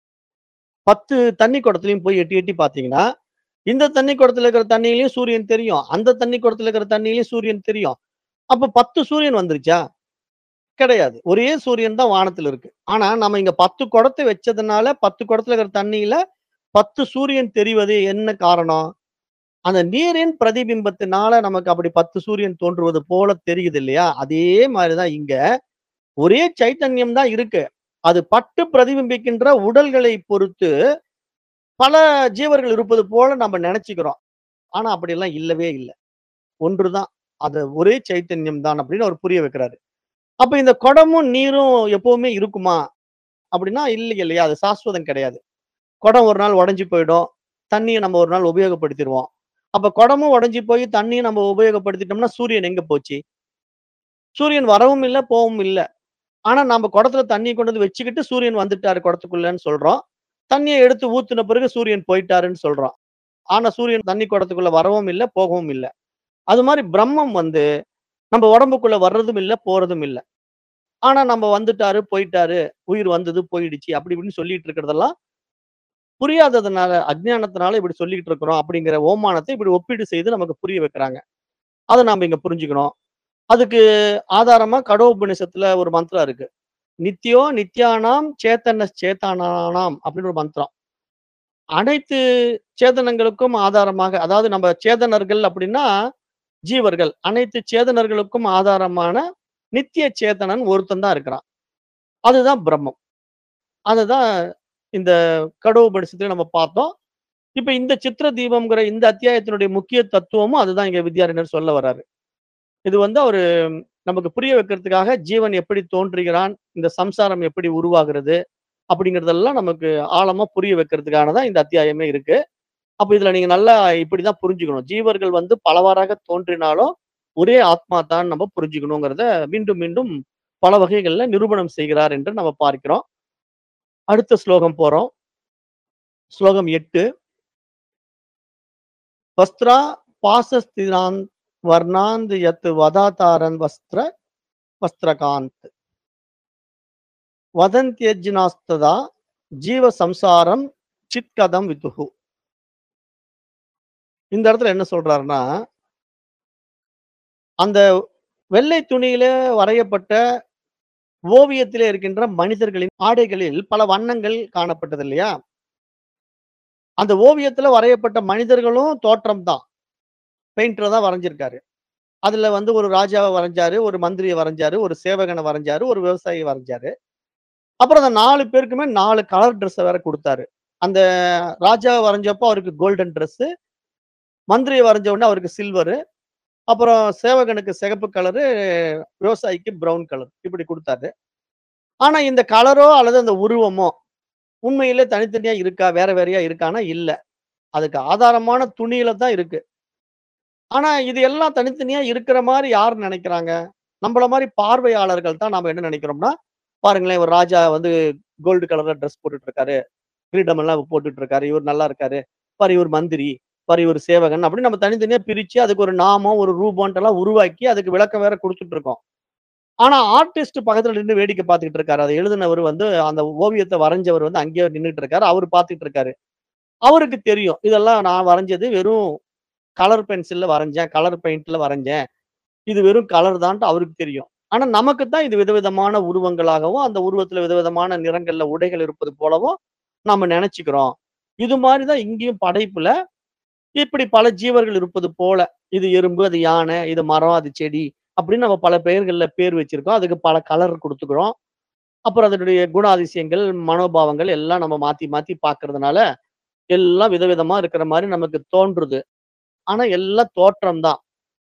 10 தண்ணி குடத்துலயும் போய் எட்டி எட்டி பார்த்தீங்கன்னா, இந்த தண்ணி குடத்துல இருக்கிற தண்ணியிலயும் சூரியன் தெரியும். அந்த தண்ணி குடத்துல இருக்கிற தண்ணியிலயும் சூரியன் தெரியும். அப்ப 10 சூரியன் வந்துருச்சா? கிடையாது. ஒரே சூரியன் தான் வானத்துல இருக்கு. ஆனா நம்ம இங்க 10 குடத்த வச்சதுனால 10 குடத்துல இருக்கிற தண்ணீல 10 சூரியன் தெரிவது என்ன காரணம்? அந்த நீரின் பிரதிபிம்பத்தினால நமக்கு அப்படி 10 சூரியன் தோன்றுவது போல தெரியுது இல்லையா? அதே மாரி தான் இங்க ஒரே சைத்தன்யம் தான் இருக்கு. அது பட்டு பிரதிபிம்பிக்கின்ற உடல்களை பொறுத்து பல ஜீவர்கள் இருப்பது போல நம்ம நெனச்சுக்கிறோம். ஆனா அப்படியெல்லாம் இல்லவே இல்ல. ஒன்றுதான். அது ஒரே சைத்தன்யம் தான் அப்படின்னு அவர் புரிய வைக்கிறாரு. அப்ப இந்த குடமும், நீரும் எப்பவுமே இருக்குமா? அப்படின்னா இல்லை இல்லையா? அது சாஸ்வதம் கிடையாது. குடம் ஒரு நாள் உடைஞ்சு போயிடும். தண்ணிய நம்ம ஒரு நாள் உபயோகப்படுத்திருவோம். அப்ப குடமும் உடைஞ்சு போய் தண்ணியும் நம்ம உபயோகப்படுத்திட்டோம்னா, சூரியன் எங்க போச்சு? சூரியன் வரவும் இல்ல, போவும் இல்ல. ஆனா நம்ம குடத்துல தண்ணீய கொண்டு வந்து வச்சுக்கிட்டு சூரியன் வந்துட்டாரு குடத்துக்குள்ளன்னு சொல்றோம். தண்ணிய எடுத்து ஊத்துன பிறகு சூரியன் போயிட்டாருன்னு சொல்றோம். ஆனா சூரியன் தண்ணி குடத்துக்குள்ள வரவும் இல்ல, போகவும் இல்ல. அது மாரி பிரம்மம் வந்து நம்ம உடம்புக்குள்ள வர்றதும் இல்ல, போறதும் இல்ல. ஆனா நம்ம வந்துட்டாரு, போயிட்டாரு, உயிர் வந்தது, போயிடுச்சு அப்படி இப்படின்னு சொல்லிட்டு இருக்கிறதெல்லாம் புரியாததுனால, அஞ்ஞானத்தினால இப்படி சொல்லிட்டு இருக்கிறோம் அப்படிங்கிற ஓமானத்தை இப்படி ஒப்பீடு செய்து நமக்கு புரிய வைக்கிறாங்க. அத நாம இங்க புரிஞ்சுக்கணும். அதுக்கு ஆதாரமா கடோபநிஷத்துல ஒரு மந்திரம் இருக்கு. நித்யோ நித்யானாம் சேத்தன சேத்தானானாம் அப்படின்னு ஒரு மந்திரம். அனைத்து சேதனங்களுக்கும் ஆதாரமாக அதாவது நம்ம சேதனர்கள் அப்படின்னா ஜீவர்கள். அனைத்து சேதனர்களுக்கும் ஆதாரமான நித்திய சேதனன் ஒருத்தன் தான் இருக்கிறான். அதுதான் பிரம்மம். அதுதான் இந்த கடோபனிஷத்துல நம்ம பார்த்தோம். இப்ப இந்த சித்திர தீபம்ங்கிற இந்த அத்தியாயத்தினுடைய முக்கிய தத்துவமும் அதுதான் இங்க வித்யாரண்யர் சொல்ல வர்றாரு. இது வந்து அவரு நமக்கு புரிய வைக்கிறதுக்காக ஜீவன் எப்படி தோன்றுகிறான், இந்த சம்சாரம் எப்படி உருவாகிறது, அப்படிங்கிறதெல்லாம் நமக்கு ஆழமா புரிய வைக்கிறதுக்காக தான் இந்த அத்தியாயமே இருக்கு. அப்ப இதுல நீங்க நல்லா இப்படிதான் புரிஞ்சுக்கணும். ஜீவர்கள் வந்து பலவாறாக தோன்றினாலும், ஒரே ஆத்மா தான் நம்ம புரிஞ்சுக்கணுங்கிறத மீண்டும் மீண்டும் பல வகைகள்ல நிரூபணம் செய்கிறார் என்று நம்ம பார்க்கிறோம். அடுத்த ஸ்லோகம் போறோம். ஸ்லோகம் 8. வஸ்த்ரா பாசஸ்திரான் வர்ணாந்த் யத் வதாதாரன் வஸ்த்ர வஸ்திரகாந்த். வதந்த்யஜ்னாஸ்ததா ஜீவ சம்சாரம் சித்கதம் விதுஹு. இந்த இடத்துல என்ன சொல்றாருன்னா அந்த வெள்ளை துணியில வரையப்பட்ட ஓவியத்திலே இருக்கின்ற மனிதர்களின் ஆடைகளில் பல வண்ணங்கள் காணப்பட்டது இல்லையா? அந்த ஓவியத்துல வரையப்பட்ட மனிதர்களும் தோற்றம் தான். பெயிண்டர் தான் வரைஞ்சிருக்காரு. அதுல வந்து ஒரு ராஜாவ வரைஞ்சாரு, ஒரு மந்திரிய வரைஞ்சாரு, ஒரு சேவகன வரைஞ்சாரு, ஒரு விவசாயிய வரைஞ்சாரு. அப்புறம் அந்த 4 பேருக்குமே 4 கலர் ட்ரெஸ்ஸ வேற குடுத்தாரு. அந்த ராஜாவ வரைஞ்சப்போ அவருக்கு கோல்டன் ட்ரெஸ்ஸு. மந்திரிய வரைஞ்ச உடனே அவருக்கு சில்வரு. அப்புறம் சேவகனுக்கு சிகப்பு கலரு, விவசாயிக்கு ப்ரவுன் கலர். இப்படி குடுத்தாரு. ஆனா இந்த கலரோ அல்லது அந்த உருவமோ உண்மையிலே தனித்தனியா இருக்கா? வேற வேறயா இருக்கான்னா இல்ல. அதுக்கு ஆதாரமான துணியில தான் இருக்கு. ஆனா இது எல்லாம் தனித்தனியா இருக்கிற மாரி யார் நெனைக்கிறாங்க? நம்மள மாரி பார்வையாளர்கள் தான் நாம என்ன நெனைக்கிறோம்னா, பாருங்களேன் ஒரு ராஜா வந்து கோல்டு கலர்ல ட்ரெஸ் போட்டுட்டு இருக்காரு. கிரீடம் எல்லாம் போட்டுட்டு இருக்காரு. இவர் நல்லா இருக்காரு. பாரு இவர் மந்திரி. பாரு இவர் சேவகன் அப்படின்னு நம்ம தனித்தனியா பிரிச்சு அதுக்கு ஒரு நாமம், ஒரு ரூபம்ன்ட்டெல்லாம் உருவாக்கி அதுக்கு விளக்கம் வேற குடுத்துட்டு இருக்கோம். ஆனா ஆர்டிஸ்ட் பக்கத்துல நின்னு வேடிக்கை பார்த்துக்கிட்டு இருக்காரு. அத எழுதினவர் வந்து அந்த ஓவியத்த வரைஞ்சவர் வந்து அங்கேயே நின்னுட்டு இருக்காரு. அவரு பார்த்துட்டு இருக்காரு. அவருக்கு தெரியும். இதெல்லாம் நான் வரைஞ்சது வெறும் கலர் பென்சில்ல வரைஞ்சேன். கலர் பெயிண்ட்ல வரைஞ்சேன். இது வெறும் கலர் தான்ட்டு அவருக்கு தெரியும். ஆனா நமக்கு தான் இது விதவிதமான உருவங்களாகவும், அந்த உருவத்துல விதவிதமான நிறங்கள்ல உடைகள் இருப்பது போலவும் நாம நெனச்சுக்கிறோம். இது மாரி தான் இங்கேயும் படைப்புல இப்படி பல ஜீவர்கள் இருப்பது போல. இது எறும்பு, அது யானை, இது மரம், அது செடி அப்படின்னு நம்ம பல பெயர்கள்ல பேர் வச்சிருக்கோம். அதுக்கு பல கலர் குடுத்துக்கிறோம். அப்புறம் அதனுடைய குணாதிசயங்கள், மனோபாவங்கள் எல்லாம் நம்ம மாத்தி மாத்தி பார்க்கறதுனால, எல்லாம் விதவிதமா இருக்கிற மாரி நமக்கு தோன்றுது. ஆனா எல்லாம் தோற்றம் தான்.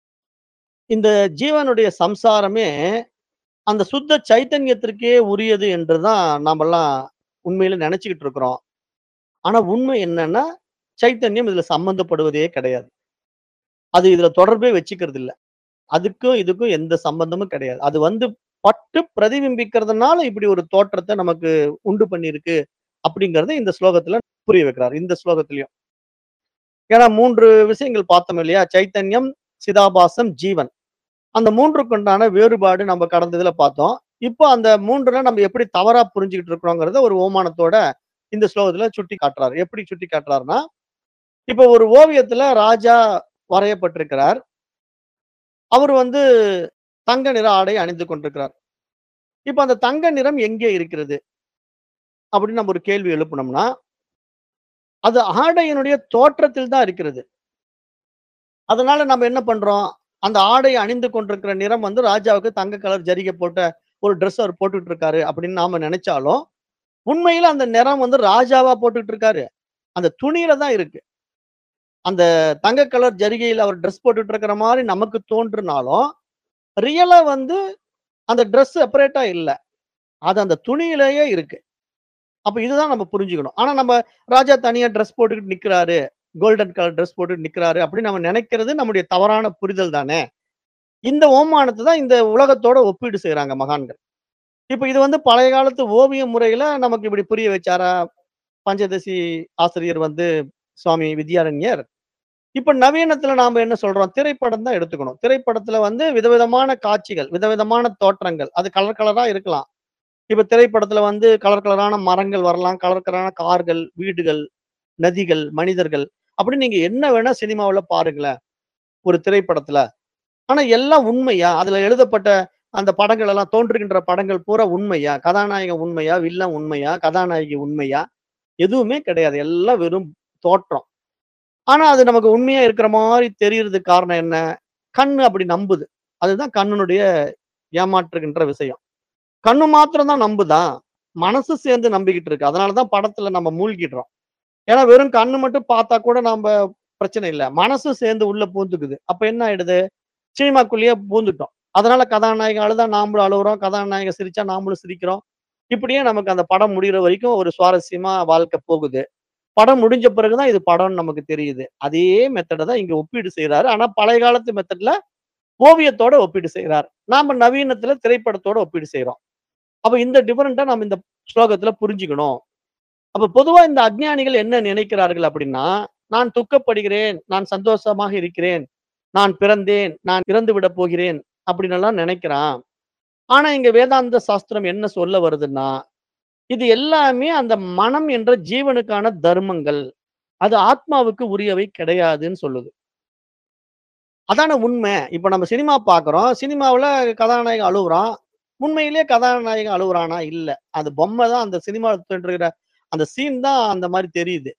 இந்த ஜீவனுடைய சம்சாரமே அந்த சுத்த சைத்தன்யத்திற்கே உரியது என்று தான் நாமெல்லாம் உண்மையில நெனச்சுக்கிட்டு இருக்கிறோம். ஆனா உண்மை என்னன்னா, சைத்தன்யம் இதுல சம்பந்தப்படுவதே கிடையாது. அது இதுல தொடர்பே வச்சுக்கிறது இல்ல. அதுக்கும் இதுக்கும் எந்த சம்பந்தமும் கிடையாது. அது வந்து பட்டு பிரதிபிம்பிக்கிறதுனால இப்படி ஒரு தோற்றத்த நமக்கு உண்டு பண்ணியிருக்கு அப்படிங்கிறத இந்த ஸ்லோகத்துல புரிய வைக்கிறார். இந்த ஸ்லோகத்திலயும். ஏன்னா 3 விஷயங்கள் பார்த்தோம் இல்லையா? சைத்தன்யம், சிதாபாசம், ஜீவன். அந்த 3க்கு உண்டான வேறுபாடு நம்ம கடந்த இதுல பார்த்தோம். இப்போ அந்த 3ல நம்ம எப்படி தவறா புரிஞ்சுகிட்டு இருக்கிறோங்கிறத ஒரு ஓமானத்தோட இந்த ஸ்லோகத்துல சுட்டி காட்டுறாரு. எப்படி சுட்டி காட்டுறாருன்னா, இப்போ ஒரு ஓவியத்துல ராஜா வரையப்பட்டிருக்கிறார். அவரு வந்து தங்க நிற ஆடை அணிந்து கொண்டிருக்கிறார். இப்ப அந்த தங்க நிறம் எங்கே இருக்கிறது? அப்படின்னு நம்ம ஒரு கேள்வி எழுப்புனோம்னா, அது ஆடையினுடைய தோற்றத்தில் தான் இருக்கிறது. அதனால நம்ம என்ன பண்றோம்? அந்த ஆடை அணிந்து கொண்டிருக்கிற நிறம் வந்து ராஜாவுக்கு தங்க கலர் ஜரிகை போட்ட ஒரு ட்ரெஸ் அவர் போட்டுட்டு இருக்காரு அப்படின்னு நாம நெனச்சாலும், உண்மையில அந்த நிறம் வந்து ராஜாவா போட்டுட்டு இருக்காரு. அந்த துணியில தான் இருக்கு. அந்த தங்க கலர் ஜரிகையில அவர் ட்ரெஸ் போட்டுட்டு இருக்கிற மாரி நமக்கு தோன்றுனாலும், ரியலா வந்து அந்த ட்ரெஸ் செப்பரேட்டா இல்ல. அது அந்த துணியிலேயே இருக்கு. அப்ப இதுதான் நம்ம புரிஞ்சுக்கணும். ஆனா நம்ம ராஜா தனியா ட்ரெஸ் போட்டுக்கிட்டு நிக்கிறாரு. கோல்டன் கலர் ட்ரெஸ் போட்டுட்டு நிக்கிறாரு அப்படின்னு நம்ம நெனைக்கிறது நம்முடைய தவறான புரிதல் தானே. இந்த ஓமானத்த தான் இந்த உலகத்தோட ஒப்பீடு செய்றாங்க மகான்கள். இப்ப இது வந்து பழைய காலத்து ஓவிய முறையில நமக்கு இப்படி புரிய வச்சாரா? பஞ்சதசி ஆசிரியர் வந்து சுவாமி வித்யாரண்யர். இப்ப நவீனத்துல நாம என்ன சொல்றோம்? திரைப்படம் தான் எடுத்துக்கணும். திரைப்படத்துல வந்து விதவிதமான காட்சிகள், விதவிதமான தோற்றங்கள். அது கலர் கலரா இருக்கலாம். இப்ப திரைப்படத்துல வந்து கலர் கலரான மரங்கள் வரலாம். கலர் கலரான கார்கள், வீடுகள், நதிகள், மனிதர்கள் அப்படின்னு நீங்க என்ன வேணா சினிமாவுல பாருங்களேன். ஒரு திரைப்படத்துல. ஆனா எல்லாம் உண்மையா? அதுல எழுதப்பட்ட அந்த படங்கள் எல்லாம் தோன்றுகின்ற படங்கள் பூரா உண்மையா? கதாநாயகன் உண்மையா? வில்லன் உண்மையா? கதாநாயகி உண்மையா? எதுவுமே கிடையாது. எல்லாம் வெறும் தோற்றம். ஆனா அது நமக்கு உண்மையா இருக்கிற மாரி தெரியறதுக்கு காரணம் என்ன? கண்ணு அப்படி நம்புது. அதுதான் கண்ணினுடைய ஏமாற்றுகின்ற விஷயம். கண்ணு மாத்திரம் தான் நம்புதா? மனசு சேர்ந்து நம்பிக்கிட்டு இருக்கு. அதனால தான் படத்துல நம்ம மூழ்கிடுறோம். ஏன்னா வெறும் கண்ணு மட்டும் பார்த்தா கூட நாம பிரச்சனை இல்ல. மனசும் சேர்ந்து உள்ள பூந்துக்குது. அப்ப என்ன ஆயிடுது? சினிமாக்குள்ளேயே பூந்துட்டோம். அதனால கதாநாயகன் அழுதா நாமளும் அழுவுறோம். கதாநாயகன் சிரிச்சா நாமளும் சிரிக்கிறோம். இப்படியே நமக்கு அந்த படம் முடியிற வரைக்கும் ஒரு சுவாரஸ்யமா வாழ்க்கை போகுது. படம் முடிஞ்ச பிறகு தான் இது படம்னு நமக்கு தெரியுது. அதே மெத்தட தான் இங்க ஒப்பீடு செய்றாரு. ஆனா பழைய காலத்து மெத்தட்ல ஓவியத்தோட ஒப்பீடு செய்றார். நாம நவீனத்துல திரைப்படத்தோட ஒப்பீடு செய்றோம். அப்ப இந்த டிஃபரெண்ட்டா நம்ம இந்த ஸ்லோகத்துல புரிஞ்சுக்கணும். அப்ப பொதுவா இந்த அஞ்ஞானிகள் என்ன நினைக்கிறார்கள் அப்படின்னா, நான் துக்கப்படுகிறேன், நான் சந்தோஷமாக இருக்கிறேன், நான் பிறந்தேன், நான் இறந்து விடப் போகிறேன் அப்படின்னெல்லாம் நினைக்கிறான். ஆனா இங்க வேதாந்த சாஸ்திரம் என்ன சொல்ல வருதுன்னா, இது எல்லாமே அந்த மனம் என்ற ஜீவனுக்கான தர்மங்கள். அது ஆத்மாவுக்கு உரியவை கிடையாதுன்னு சொல்லுது. அதானே உண்மை. இப்ப நம்ம சினிமா பார்க்குறோம். சினிமாவுல கதாநாயகன் அழுவுறான். உண்மையிலேயே கதாநாயகன் அழுவுறானா? இல்ல. அது பொம்மை தான் அந்த சினிமால தோன்றுகிற அந்த சீன் தான் அந்த மாரி தெரியுது.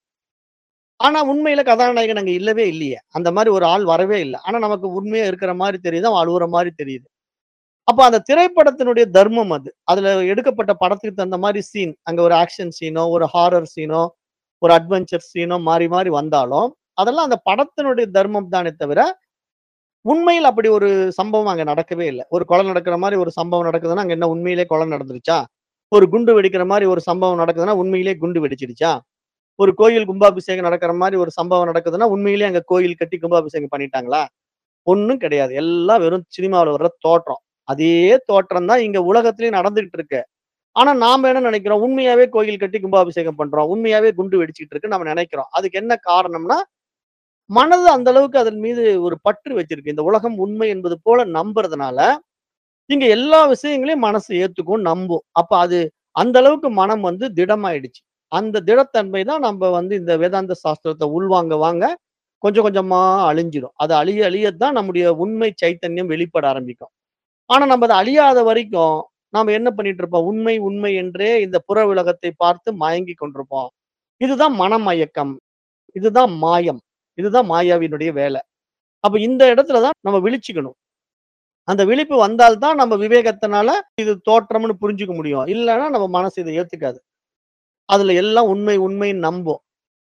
ஆனா உண்மையில கதாநாயகன் அங்க இல்லவே இல்லையே. அந்த மாரி ஒரு ஆள் வரவே இல்ல. ஆனா நமக்கு உண்மையா இருக்கிற மாரி தெரியுது. அவன் அழுவுற மாரி தெரியுது. அப்ப அந்த திரைப்படத்தினுடைய தர்மம் அது. அதுல எடுக்கப்பட்ட படத்துக்கு தகுந்த மாரி சீன். அங்க ஒரு ஆக்ஷன் சீனோ, ஒரு ஹாரர் சீனோ, ஒரு அட்வென்ச்சர் சீனோ மாறி மாறி வந்தாலும், அதெல்லாம் அந்த படத்தினுடைய தர்மம் தானே தவிர, உண்மையில அப்படி ஒரு சம்பவம் அங்க நடக்கவே இல்ல. ஒரு கொலை நடக்கிற மாரி ஒரு சம்பவம் நடக்குதுன்னா, அங்க என்ன உண்மையிலேயே கொலை நடந்துருச்சா? ஒரு குண்டு வெடிக்கிற மாரி ஒரு சம்பவம் நடக்குதுன்னா, உண்மையிலேயே குண்டு வெடிச்சிடுச்சா? ஒரு கோயில் கும்பாபிஷேகம் நடக்கிற மாரி ஒரு சம்பவம் நடக்குதுன்னா, உண்மையிலேயே அங்க கோயில் கட்டி கும்பாபிஷேகம் பண்ணிட்டாங்களா? ஒண்ணும் கிடையாது. எல்லாம் வெறும் சினிமாவுல வர்ற தோற்றம். அதே தோற்றம் தான் இங்க உலகத்திலயும் நடந்துகிட்டு இருக்கு. ஆனா நாம என்ன நினைக்கிறோம்? உண்மையாவே கோயில் கட்டி கும்பாபிஷேகம் பண்றோம். உண்மையாவே குண்டு வெடிச்சுக்கிட்டு இருக்குன்னு நம்ம நினைக்கிறோம். அதுக்கு என்ன காரணம்னா, மனது அந்த அளவுக்கு அதன் மீது ஒரு பற்று வச்சிருக்கு. இந்த உலகம் உண்மை என்பது போல நம்புறதுனால, இங்க எல்லா விஷயங்களையும் மனசு ஏத்துக்கும், நம்பும். அப்ப அது அந்த அளவுக்கு மனம் வந்து திடமாயிடுச்சு. அந்த திடத்தன்மை தான் நம்ப வந்து இந்த வேதாந்த சாஸ்திரத்த உள்வாங்க வாங்க, கொஞ்சம் கொஞ்சமா அழிஞ்சிரும். அது அழிய அழிய தான் நம்முடைய உண்மை சைத்தன்யம் வெளிப்பட ஆரம்பிக்கும். ஆனா நம்ம அது அழியாத வரைக்கும், நாம என்ன பண்ணிட்டு இருப்போம்? உண்மை, உண்மை என்றே இந்த புற உலகத்தை பார்த்து மயங்கிக் கொண்டிருப்போம். இதுதான் மனமயக்கம். இதுதான் மாயம். இதுதான் மாயாவினுடைய வேலை. அப்ப இந்த இடத்துல தான் நம்ம விழிச்சுக்கணும். அந்த விழிப்பு வந்தால் தான் நம்ம விவேகத்தினால இது தோற்றம்னு புரிஞ்சுக்க முடியும். இல்லன்னா நம்ம மனசு இத ஏத்துக்காது. அதுல எல்லாம் உண்மை, உண்மைன்னு நம்பும்.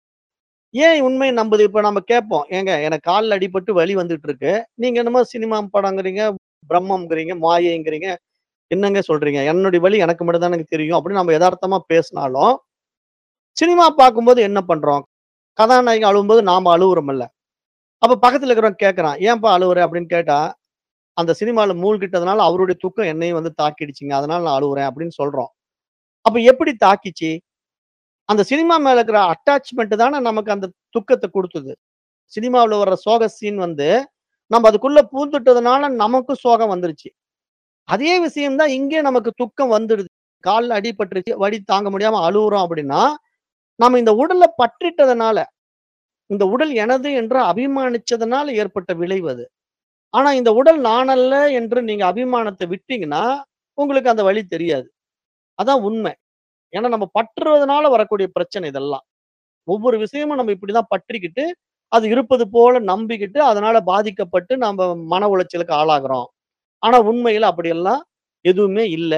ஏன் உண்மை நம்புது? இப்ப நம்ம கேட்போம். ஏங்க எனக்கு கால்ல அடிபட்டு வலி வந்துட்டு இருக்கு. நீங்க என்னமோ சினிமா படம்ங்கிறீங்க, பிரம்மம்ங்கிறீங்க, மாயைங்கிறீங்க. என்னங்க சொல்றீங்க? என்னுடைய வலி எனக்கு மட்டும் தானங்க தெரியும். அப்படின்னு நம்ம எதார்த்தமா பேசினாலும், சினிமா பார்க்கும்போது என்ன பண்றோம்? கதாநாயகன் அழுவும்போது நாம அழுவுறோம்ல. அப்ப பக்கத்துல இருக்கிறவன் கேட்கறான். "ஏன்பா அழுவுற?" அப்படின்னு கேட்டா, "அந்த சினிமால மூழ்கிட்டதுனால அவருடைய துக்கம் என்னையும் வந்து தாக்கிடுச்சுங்க. அதனால நான் அழுவுறேன்" அப்படின்னு சொல்றோம். அப்ப எப்படி தாக்கிச்சு? அந்த சினிமா மேல இருக்கிற அட்டாச்மெண்ட் தானே நமக்கு அந்த துக்கத்த குடுத்தது. சினிமாவுல வர்ற சோக சீன் வந்து, நம்ம அதுக்குள்ள பூந்துட்டதுனால நமக்கும் சோகம் வந்துருச்சு. அதே விஷயம் தான் இங்கே நமக்கு துக்கம் வந்துடுது. கால்ல அடிபட்டுருச்சு, வலி தாங்க முடியாம அழுவுறோம் அப்படின்னா, நம்ம இந்த உடல்ல பற்றிட்டதுனால, இந்த உடல் எனது என்று அபிமானிச்சதுனால ஏற்பட்ட விளைவு அது. ஆனா இந்த உடல் நான் அல்ல என்று நீங்க அபிமானத்த விட்டீங்கன்னா, உங்களுக்கு அந்த வலி தெரியாது. அதான் உண்மை. ஏன்னா நம்ம பற்றுவதனால வரக்கூடிய பிரச்சனை இதெல்லாம். ஒவ்வொரு விஷயமும் நம்ம இப்படிதான் பற்றிக்கிட்டு, அது இருப்பது போல நம்பிக்கிட்டு, அதனால பாதிக்கப்பட்டு நாம மன உளைச்சலுக்கு ஆளாகுறோம். ஆனா உண்மையில அப்படியெல்லாம் எதுவுமே இல்ல.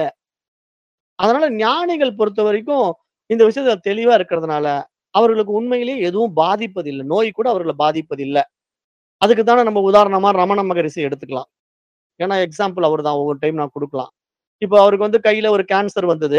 அதனால ஞானிகள் பொறுத்தவரைக்கும் இந்த விஷயத்துல தெளிவா இருக்கிறதுனால, அவர்களுக்கு உண்மையிலேயே எதுவும் பாதிப்பதில்ல. நோய் கூட அவர்கள பாதிப்பதில்ல. அதுக்கு தானே நம்ம உதாரணமா ரமண மகரிஷி எடுத்துக்கலாம். ஏன்னா எக்ஸாம்பிள் அவர்தான் ஒவ்வொரு டைம் நான் குடுக்கலாம். இப்ப அவருக்கு வந்து கையில ஒரு கேன்சர் வந்தது.